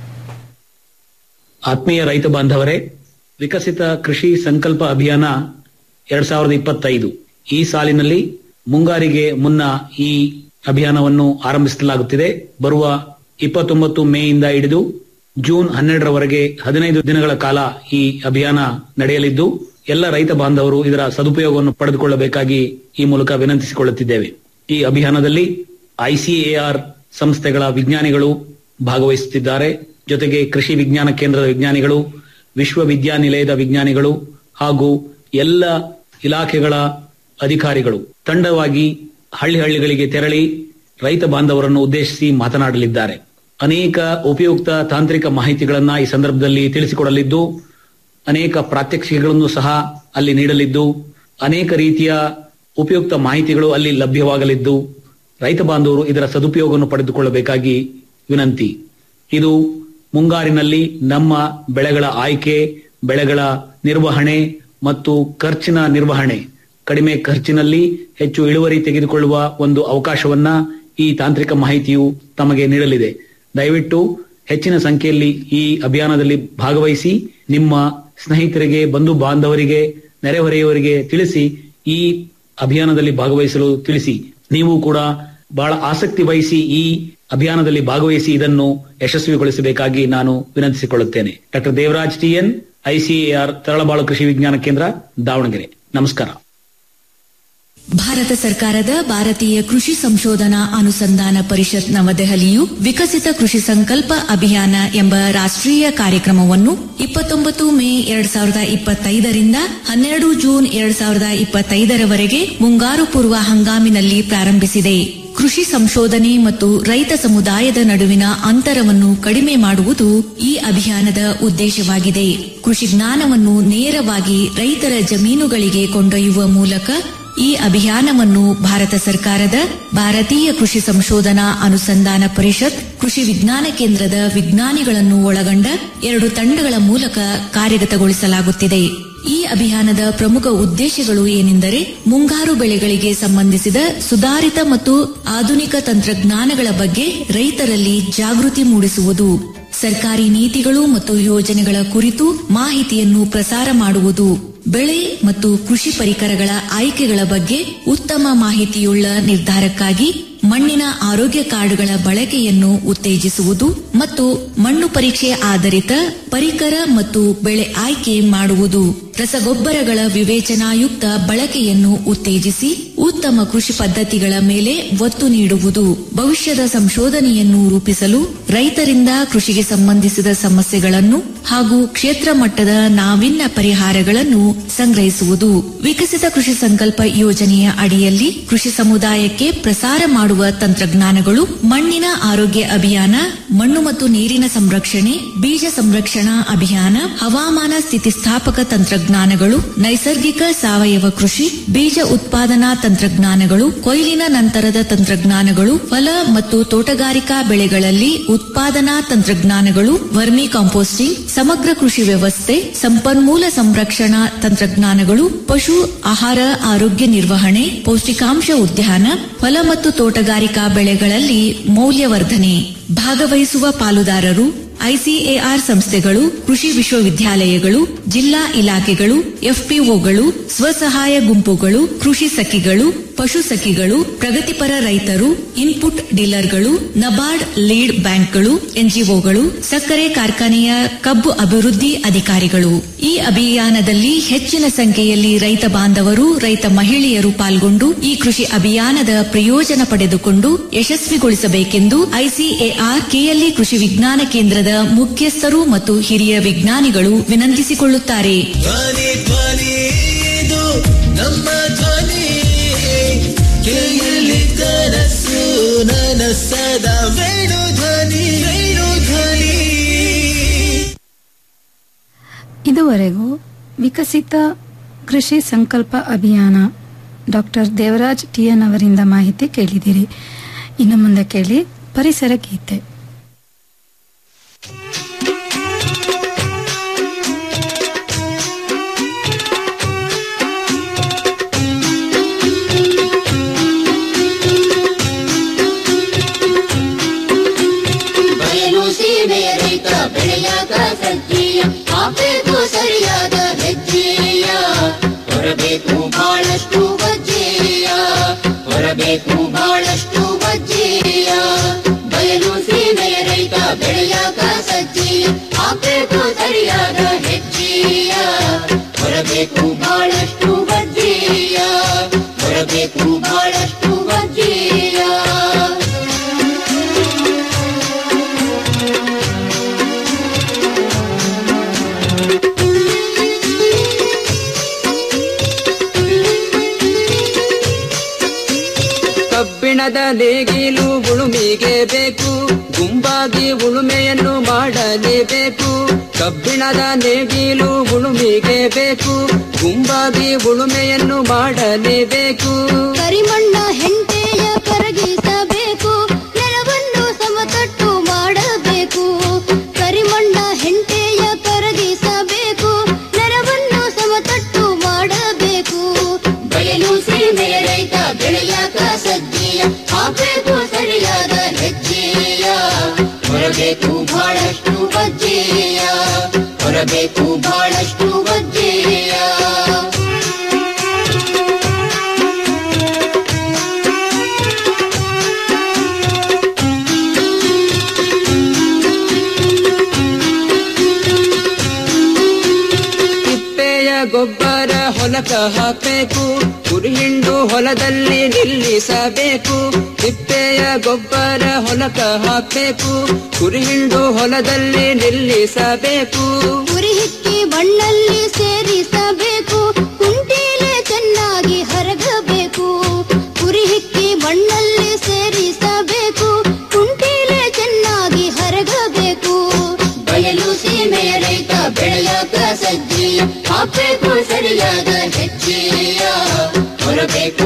ಆತ್ಮೀಯ ರೈತ ಬಾಂಧವರೇ ವಿಕಸಿತ ಕೃಷಿ ಸಂಕಲ್ಪ ಅಭಿಯಾನ ಎರಡ್ ಸಾವಿರದ ಇಪ್ಪತ್ತೈದು ಈ ಸಾಲಿನಲ್ಲಿ ಮುಂಗಾರಿಗೆ ಮುನ್ನ ಈ ಅಭಿಯಾನವನ್ನು ಆರಂಭಿಸಲಾಗುತ್ತಿದೆ ಬರುವ ಇಪ್ಪತ್ತೊಂಬತ್ತು ಮೇಯಿಂದ ಹಿಡಿದು ಜೂನ್ ಹನ್ನೆರಡರವರೆಗೆ ಹದಿನೈದು ದಿನಗಳ ಕಾಲ ಈ ಅಭಿಯಾನ ನಡೆಯಲಿದ್ದು ಎಲ್ಲ ರೈತ ಬಾಂಧವರು ಇದರ ಸದುಪಯೋಗವನ್ನು ಪಡೆದುಕೊಳ್ಳಬೇಕಾಗಿ ಈ ಮೂಲಕ ವಿನಂತಿಸಿಕೊಳ್ಳುತ್ತಿದ್ದೇವೆ ಈ ಅಭಿಯಾನದಲ್ಲಿ ಐಸಿಎಆರ್ ಸಂಸ್ಥೆಗಳ ವಿಜ್ಞಾನಿಗಳು ಭಾಗವಹಿಸುತ್ತಿದ್ದಾರೆ ಜೊತೆಗೆ ಕೃಷಿ ವಿಜ್ಞಾನ ಕೇಂದ್ರದ ವಿಜ್ಞಾನಿಗಳು ವಿಶ್ವವಿದ್ಯಾನಿಲಯದ ವಿಜ್ಞಾನಿಗಳು ಹಾಗೂ ಎಲ್ಲ ಇಲಾಖೆಗಳ ಅಧಿಕಾರಿಗಳು ತಂಡವಾಗಿ ಹಳ್ಳಿ ಹಳ್ಳಿಗಳಿಗೆ ತೆರಳಿ ರೈತ ಬಾಂಧವರನ್ನು ಉದ್ದೇಶಿಸಿ ಮಾತನಾಡಲಿದ್ದಾರೆ ಅನೇಕ ಉಪಯುಕ್ತ ತಾಂತ್ರಿಕ ಮಾಹಿತಿಗಳನ್ನ ಈ ಸಂದರ್ಭದಲ್ಲಿ ತಿಳಿಸಿಕೊಡಲಿದ್ದು ಅನೇಕ ಪ್ರಾತ್ಯಕ್ಷಿಕೆಗಳನ್ನು ಸಹ ಅಲ್ಲಿ ನೀಡಲಿದ್ದು ಅನೇಕ ರೀತಿಯ ಉಪಯುಕ್ತ ಮಾಹಿತಿಗಳು ಅಲ್ಲಿ ಲಭ್ಯವಾಗಲಿದ್ದು ರೈತ ಬಾಂಧವರು ಇದರ ಸದುಪಯೋಗವನ್ನು ಪಡೆದುಕೊಳ್ಳಬೇಕಾಗಿ ವಿನಂತಿ ಇದು ಮುಂಗಾರಿನಲ್ಲಿ ನಮ್ಮ ಬೆಳೆಗಳ ಆಯ್ಕೆ ಬೆಳೆಗಳ ನಿರ್ವಹಣೆ ಮತ್ತು ಖರ್ಚಿನ ನಿರ್ವಹಣೆ ಕಡಿಮೆ ಖರ್ಚಿನಲ್ಲಿ ಹೆಚ್ಚು ಇಳುವರಿ ತೆಗೆದುಕೊಳ್ಳುವ ಒಂದು ಅವಕಾಶವನ್ನ ಈ ತಾಂತ್ರಿಕ ಮಾಹಿತಿಯು ತಮಗೆ ನೀಡಲಿದೆ ದಯವಿಟ್ಟು ಹೆಚ್ಚಿನ ಸಂಖ್ಯೆಯಲ್ಲಿ ಈ ಅಭಿಯಾನದಲ್ಲಿ ಭಾಗವಹಿಸಿ ನಿಮ್ಮ ಸ್ನೇಹಿತರಿಗೆ ಬಂಧು ಬಾಂಧವರಿಗೆ ನೆರೆಹೊರೆಯವರಿಗೆ ತಿಳಿಸಿ ಈ ಅಭಿಯಾನದಲ್ಲಿ ಭಾಗವಹಿಸಲು ತಿಳಿಸಿ ನೀವು ಕೂಡ ಬಹಳ ಆಸಕ್ತಿ ವಹಿಸಿ ಈ ಅಭಿಯಾನದಲ್ಲಿ ಭಾಗವಹಿಸಿ ಇದನ್ನು ಯಶಸ್ವಿಗೊಳಿಸಬೇಕಾಗಿ ನಾನು ವಿನಂತಿಸಿಕೊಳ್ಳುತ್ತೇನೆ doctor Devaraj TN ICAR Taralabalu Krishi Vigyan ಕೇಂದ್ರ ದಾವಣಗೆರೆ ನಮಸ್ಕಾರ ಭಾರತ ಸರ್ಕಾರದ ಭಾರತೀಯ ಕೃಷಿ ಸಂಶೋಧನಾ ಅನುಸಂಧಾನ ಪರಿಷತ್ ನವದೆಹಲಿಯು ವಿಕಸಿತ ಕೃಷಿ ಸಂಕಲ್ಪ ಅಭಿಯಾನ ಎಂಬ ರಾಷ್ಟ್ರೀಯ ಕಾರ್ಯಕ್ರಮವನ್ನು ಇಪ್ಪತ್ತೊಂಬತ್ತು ಮೇ ಎರಡ್ ಸಾವಿರದ ಇಪ್ಪತ್ತೈದರಿಂದ ಹನ್ನೆರಡು ಜೂನ್ ಎರಡ್ ಸಾವಿರದ ಇಪ್ಪತ್ತೈದರವರೆಗೆ ಮುಂಗಾರು ಪೂರ್ವ ಹಂಗಾಮಿನಲ್ಲಿ ಪ್ರಾರಂಭಿಸಿದೆ ಕೃಷಿ ಸಂಶೋಧನೆ ಮತ್ತು ರೈತ ಸಮುದಾಯದ ನಡುವಿನ ಅಂತರವನ್ನು ಕಡಿಮೆ ಮಾಡುವುದು ಈ ಅಭಿಯಾನದ ಉದ್ದೇಶವಾಗಿದೆ ಕೃಷಿ ಜ್ಞಾನವನ್ನು ನೇರವಾಗಿ ರೈತರ ಜಮೀನುಗಳಿಗೆ ಕೊಂಡೊಯ್ಯುವ ಮೂಲಕ ಈ ಅಭಿಯಾನವನ್ನು ಭಾರತ ಸರ್ಕಾರದ ಭಾರತೀಯ ಕೃಷಿ ಸಂಶೋಧನಾ ಅನುಸಂಧಾನ ಪರಿಷತ್ ಕೃಷಿ ವಿಜ್ಞಾನ ಕೇಂದ್ರದ ವಿಜ್ಞಾನಿಗಳನ್ನು ಒಳಗೊಂಡ ಎರಡು ತಂಡಗಳ ಮೂಲಕ ಕಾರ್ಯಗತಗೊಳಿಸಲಾಗುತ್ತಿದೆ ಈ ಅಭಿಯಾನದ ಪ್ರಮುಖ ಉದ್ದೇಶಗಳು ಏನೆಂದರೆ ಮುಂಗಾರು ಬೆಳೆಗಳಿಗೆ ಸಂಬಂಧಿಸಿದ ಸುಧಾರಿತ ಮತ್ತು ಆಧುನಿಕ ತಂತ್ರಜ್ಞಾನಗಳ ಬಗ್ಗೆ ರೈತರಲ್ಲಿ ಜಾಗೃತಿ ಮೂಡಿಸುವುದು ಸರ್ಕಾರಿ ನೀತಿಗಳು ಮತ್ತು ಯೋಜನೆಗಳ ಕುರಿತು ಮಾಹಿತಿಯನ್ನು ಪ್ರಸಾರ ಮಾಡುವುದು ಬೆಳೆ ಮತ್ತು ಕೃಷಿ ಪರಿಕರಗಳ ಆಯ್ಕೆಗಳ ಬಗ್ಗೆ ಉತ್ತಮ ಮಾಹಿತಿಯುಳ್ಳ ನಿರ್ಧಾರಕ್ಕಾಗಿ ಮಣ್ಣಿನ ಆರೋಗ್ಯ ಕಾರ್ಡುಗಳ ಬಳಕೆಯನ್ನು ಉತ್ತೇಜಿಸುವುದು ಮತ್ತು ಮಣ್ಣು ಪರೀಕ್ಷೆ ಆಧಾರಿತ ಪರಿಕರ ಮತ್ತು ಬೆಳೆ ಆಯ್ಕೆ ಮಾಡುವುದು ರಸಗೊಬ್ಬರಗಳ ವಿವೇಚನಾಯುಕ್ತ ಬಳಕೆಯನ್ನು ಉತ್ತೇಜಿಸಿ ಉತ್ತಮ ಕೃಷಿ ಪದ್ಧತಿಗಳ ಮೇಲೆ ಒತ್ತು ನೀಡುವುದು ಭವಿಷ್ಯದ ಸಂಶೋಧನೆಯನ್ನು ರೂಪಿಸಲು ರೈತರಿಂದ ಕೃಷಿಗೆ ಸಂಬಂಧಿಸಿದ ಸಮಸ್ಯೆಗಳನ್ನು ಹಾಗೂ ಕ್ಷೇತ್ರ ಮಟ್ಟದ ನಾವಿನ್ಯ ಪರಿಹಾರಗಳನ್ನು ಸಂಗ್ರಹಿಸುವುದು ವಿಕಸಿತ ಕೃಷಿ ಸಂಕಲ್ಪ ಯೋಜನೆಯ ಅಡಿಯಲ್ಲಿ ಕೃಷಿ ಸಮುದಾಯಕ್ಕೆ ಪ್ರಸಾರ ಮಾಡುವ ತಂತ್ರಜ್ಞಾನಗಳು ಮಣ್ಣಿನ ಆರೋಗ್ಯ ಅಭಿಯಾನ ಮಣ್ಣು ಮತ್ತು ನೀರಿನ ಸಂರಕ್ಷಣೆ ಬೀಜ ಸಂರಕ್ಷಣಾ ಅಭಿಯಾನ ಹವಾಮಾನ ಸ್ಥಿತಿಸ್ಥಾಪಕ ತಂತ್ರಜ್ಞಾನಗಳು ನೈಸರ್ಗಿಕ ಸಾವಯವ ಕೃಷಿ ಬೀಜ ಉತ್ಪಾದನಾ ತಂತ್ರಜ್ಞಾನಗಳು ಕೊಯ್ಲಿನ ನಂತರದ ತಂತ್ರಜ್ಞಾನಗಳು ಫಲ ಮತ್ತು ತೋಟಗಾರಿಕಾ ಬೆಳೆಗಳಲ್ಲಿ ಉತ್ಪಾದನಾ ತಂತ್ರಜ್ಞಾನಗಳು ವರ್ಮಿ ಕಾಂಪೋಸ್ಟಿಂಗ್ ಸಮಗ್ರ ಕೃಷಿ ವ್ಯವಸ್ಥೆ ಸಂಪನ್ಮೂಲ ಸಂರಕ್ಷಣಾ ತಂತ್ರಜ್ಞಾನಗಳು ಪಶು ಆಹಾರ ಆರೋಗ್ಯ ನಿರ್ವಹಣೆ ಪೌಷ್ಟಿಕಾಂಶ ಉದ್ಯಾನ ಫಲ ಮತ್ತು ತೋಟಗಾರಿಕಾ ಬೆಳೆಗಳಲ್ಲಿ ಮೌಲ್ಯವರ್ಧನೆ ಭಾಗವಹಿಸುವ ಪಾಲುದಾರರು ಐಸಿಎಆರ್ ಸಂಸ್ಥೆಗಳು ಕೃಷಿ ವಿಶ್ವವಿದ್ಯಾಲಯಗಳು ಜಿಲ್ಲಾ ಇಲಾಖೆಗಳು ಎಫ್ಪಿಒಗಳು ಸ್ವಸಹಾಯ ಗುಂಪುಗಳು ಕೃಷಿ ಸಖಿಗಳು ಪಶು ಸಖಿಗಳು ಪ್ರಗತಿಪರ ರೈತರು ಇನ್ಪುಟ್ ಡೀಲರ್ಗಳು ನಬಾರ್ಡ್ ಲೀಡ್ ಬ್ಯಾಂಕ್ಗಳು ಎನ್ಜಿಒಗಳು ಸಕ್ಕರೆ ಕಾರ್ಖಾನೆಯ ಕಬ್ಬು ಅಭಿವೃದ್ಧಿ ಅಧಿಕಾರಿಗಳು ಈ ಅಭಿಯಾನದಲ್ಲಿ ಹೆಚ್ಚಿನ ಸಂಖ್ಯೆಯಲ್ಲಿ ರೈತ ಬಾಂಧವರು ರೈತ ಮಹಿಳೆಯರು ಪಾಲ್ಗೊಂಡು ಈ ಕೃಷಿ ಅಭಿಯಾನದ ಪ್ರಯೋಜನ ಪಡೆದುಕೊಂಡು ಯಶಸ್ವಿಗೊಳಿಸಬೇಕೆಂದು ಐಸಿಎಆರ್ ಕೆಎಲ್ಇ ಕೃಷಿ ವಿಜ್ಞಾನ ಕೇಂದ್ರದ ಮುಖ್ಯಸ್ಥರು ಮತ್ತು ಹಿರಿಯ ವಿಜ್ಞಾನಿಗಳು ವಿನಂತಿಸಿಕೊಳ್ಳುತ್ತಾರೆ ಧ್ವನಿ ಧ್ವನಿ ಇದು ನಮ್ಮ ಧ್ವನಿ ಕೇಳಿ ಕನಸು ನನಸದ ವೇಣು ಧ್ವನಿ ವೇಣು ಧ್ವನಿ ಇದುವರೆಗೂ ವಿಕಸಿತ ಕೃಷಿ ಸಂಕಲ್ಪ ಅಭಿಯಾನ ಡಾಕ್ಟರ್ ದೇವರಾಜ್ ಟಿಎನ್ ಅವರಿಂದ ಮಾಹಿತಿ ಕೇಳಿದಿರಿ ಇನ್ನು ಮುಂದೆ ಕೇಳಿ ಪರಿಸರ ಗೀತೆ ಬಯಲು ಸೀಮೆಯ ರೈತ ಬೆಳೆಯಾಗ ಸಜ್ಜೀಯ ಹಾಕಬೇಕು ಸರಿಯಾದ ಹೆಜ್ಜೆಯ ಹೊರಬೇಕು ಬಹಳಷ್ಟು ವಜ್ಜೆಯ ಹೊರಬೇಕು ಬಹಳಷ್ಟು ವಜ್ಜೆಯ ಬಯಲು ಸೀಮೆಯ ರೈತ ಬೆಳೆಯಾಗ ಸಜ್ಜೀಯ ಹಾಕಬೇಕು ಸರಿಯಾದ ಹೆಜ್ಜೆಯ ಹೊರಬೇಕು ಬಹಳಷ್ಟು ವಜ್ಜೆಯ ಹೊರಬೇಕು ಬಹಳಷ್ಟು ವಜ್ಜೆಯ ಕಬ್ಬಿಣದ ನೇಗಿಲು ಉಳುಮಿಗೆ ಬೇಕು ಗುಂಪಾಗಿ ಉಳುಮೆಯನ್ನು ಮಾಡಲೇಬೇಕು ಕಬ್ಬಿಣದ ನೇಗಿಲು ಉಳುಮಿಗೆ ಬೇಕು ಗುಂಪಾಗಿ ಉಳುಮೆಯನ್ನು ಮಾಡಲೇಬೇಕು ಕರಿಮಣ್ಣ ಹೆಂಟೆಯ ಕರಗಿಸಬೇಕು ನೆಲವನ್ನು ಸಮತಟ್ಟು ಮಾಡಬೇಕು ಕರಿಮಣ್ಣ ಹೆಂಟೆಯ ಕರಗಿಸಬೇಕು ನೆಲವನ್ನು ಸಮತಟ್ಟು ಮಾಡಬೇಕು ಬಯಲು ಸೀಮೆಯ ರೈತ ಬೆಳೆಯಾಕ ಸಜ್ಜೆಯ ಹಾಕಬೇಕು ಸರಿಯಾದ ಹೆಜ್ಜೆಯ ಹೊರಬೇಕು ಬಹಳಷ್ಟು ವಜ್ಜೆಯ ಹೊರಬೇಕು ಬಹಳಷ್ಟು ವಜ್ಜೆಯ ತಿಪ್ಪೆಯ ಗೊಬ್ಬರ ಹೊಲಕ ಹಾಕಬೇಕು ಕುರಿಹಿಂಡು ಹೊಲದಲ್ಲಿ ನಿಲ್ಲಿಸಬೇಕು ತಿಪ್ಪೆಯ ಗೊಬ್ಬರ ಹೊಲಕ ಹಾಕಬೇಕು ಕುರಿಹಿಂಡು ಹೊಲದಲ್ಲಿ ನಿಲ್ಲಿಸಬೇಕು ಉರಿ ಹಿಕ್ಕಿ ಮಣ್ಣಲ್ಲಿ ಸೇರಿಸಬೇಕು ಕುಂಟೀಲೆ ಚೆನ್ನಾಗಿ ಹರಗಬೇಕು ಉರಿ ಹಿಕ್ಕಿ ಮಣ್ಣಲ್ಲಿ ಸೇರಿಸಬೇಕು ಕುಂಟೀಲೆ ಚೆನ್ನಾಗಿ ಹರಗಬೇಕು ಬಯಲು ಸೀಮೆಯ ರೈತ ಬೆಳೆಯಾಕ ಸಜ್ಜೆಯ ಹಾಕಬೇಕು ಸರಿಯಾದ ಹೆಜ್ಜೆಯ ಹೊರಬೇಕು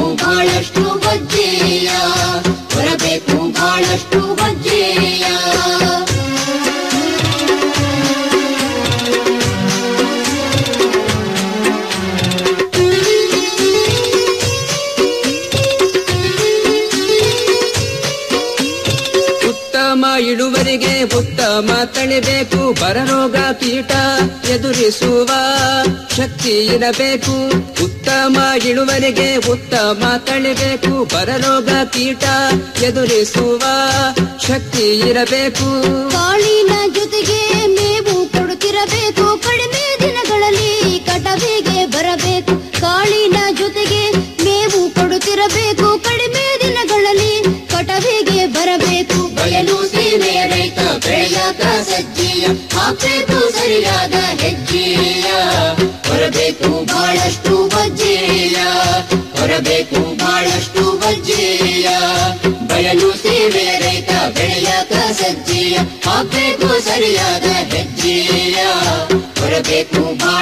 ಬಹಳಷ್ಟು ವಜ್ಜೇಯ ಉತ್ತಮ ಇಳುವರಿಗೆ ಉತ್ತಮ ತಳಿಬೇಕು ಬರರೋಗ ಕೀಟ ಎದುರಿಸುವ ಶಕ್ತಿ ಇರಬೇಕು ಉತ್ತಮ ಇಳುವರಿಗೆ ಉತ್ತಮ ತಳಿಬೇಕು ಬರರೋಗ ಕೀಟ ಎದುರಿಸುವ ಶಕ್ತಿ ಇರಬೇಕು ಕಾಳಿನ ಜೊತೆಗೆ ಮೇವು ಕೊಡುತ್ತಿರಬೇಕು ಕಡಿಮೆ ದಿನಗಳಲ್ಲಿ ಕಟವಿಗೆ ಬರಬೇಕು ಕಾಳಿನ ಜೊತೆಗೆ ಮೇವು ಕೊಡುತ್ತಿರಬೇಕು ಕಡಿಮೆ ದಿನಗಳಲ್ಲಿ ಕಟವಿಗೆ ಬರಬೇಕು ಬಯಲು ಸೀಮೆಯ ರೈತ ಬೆಳೆಯಾಕ ಸಜ್ಜಿಯ ಹಾಕಬೇಕು ಸರಿಯಾದ ಹೆಜ್ಜೆಯ ಹೊರಬೇಕು ಬಹಳಷ್ಟು ವಜ್ಜೆಯ ಹೊರಬೇಕು ಬಹಳಷ್ಟು ವಜ್ಜೆಯ ಬಯಲು ಸೀಮೆಯ ರೈತ ಬೆಳೆಯಾಕ ಸಜ್ಜಿಯ ಹಾಕಬೇಕು ಸರಿಯಾದ ಹೆಜ್ಜೆಯ ಹೊರಬೇಕು ಬಹಳ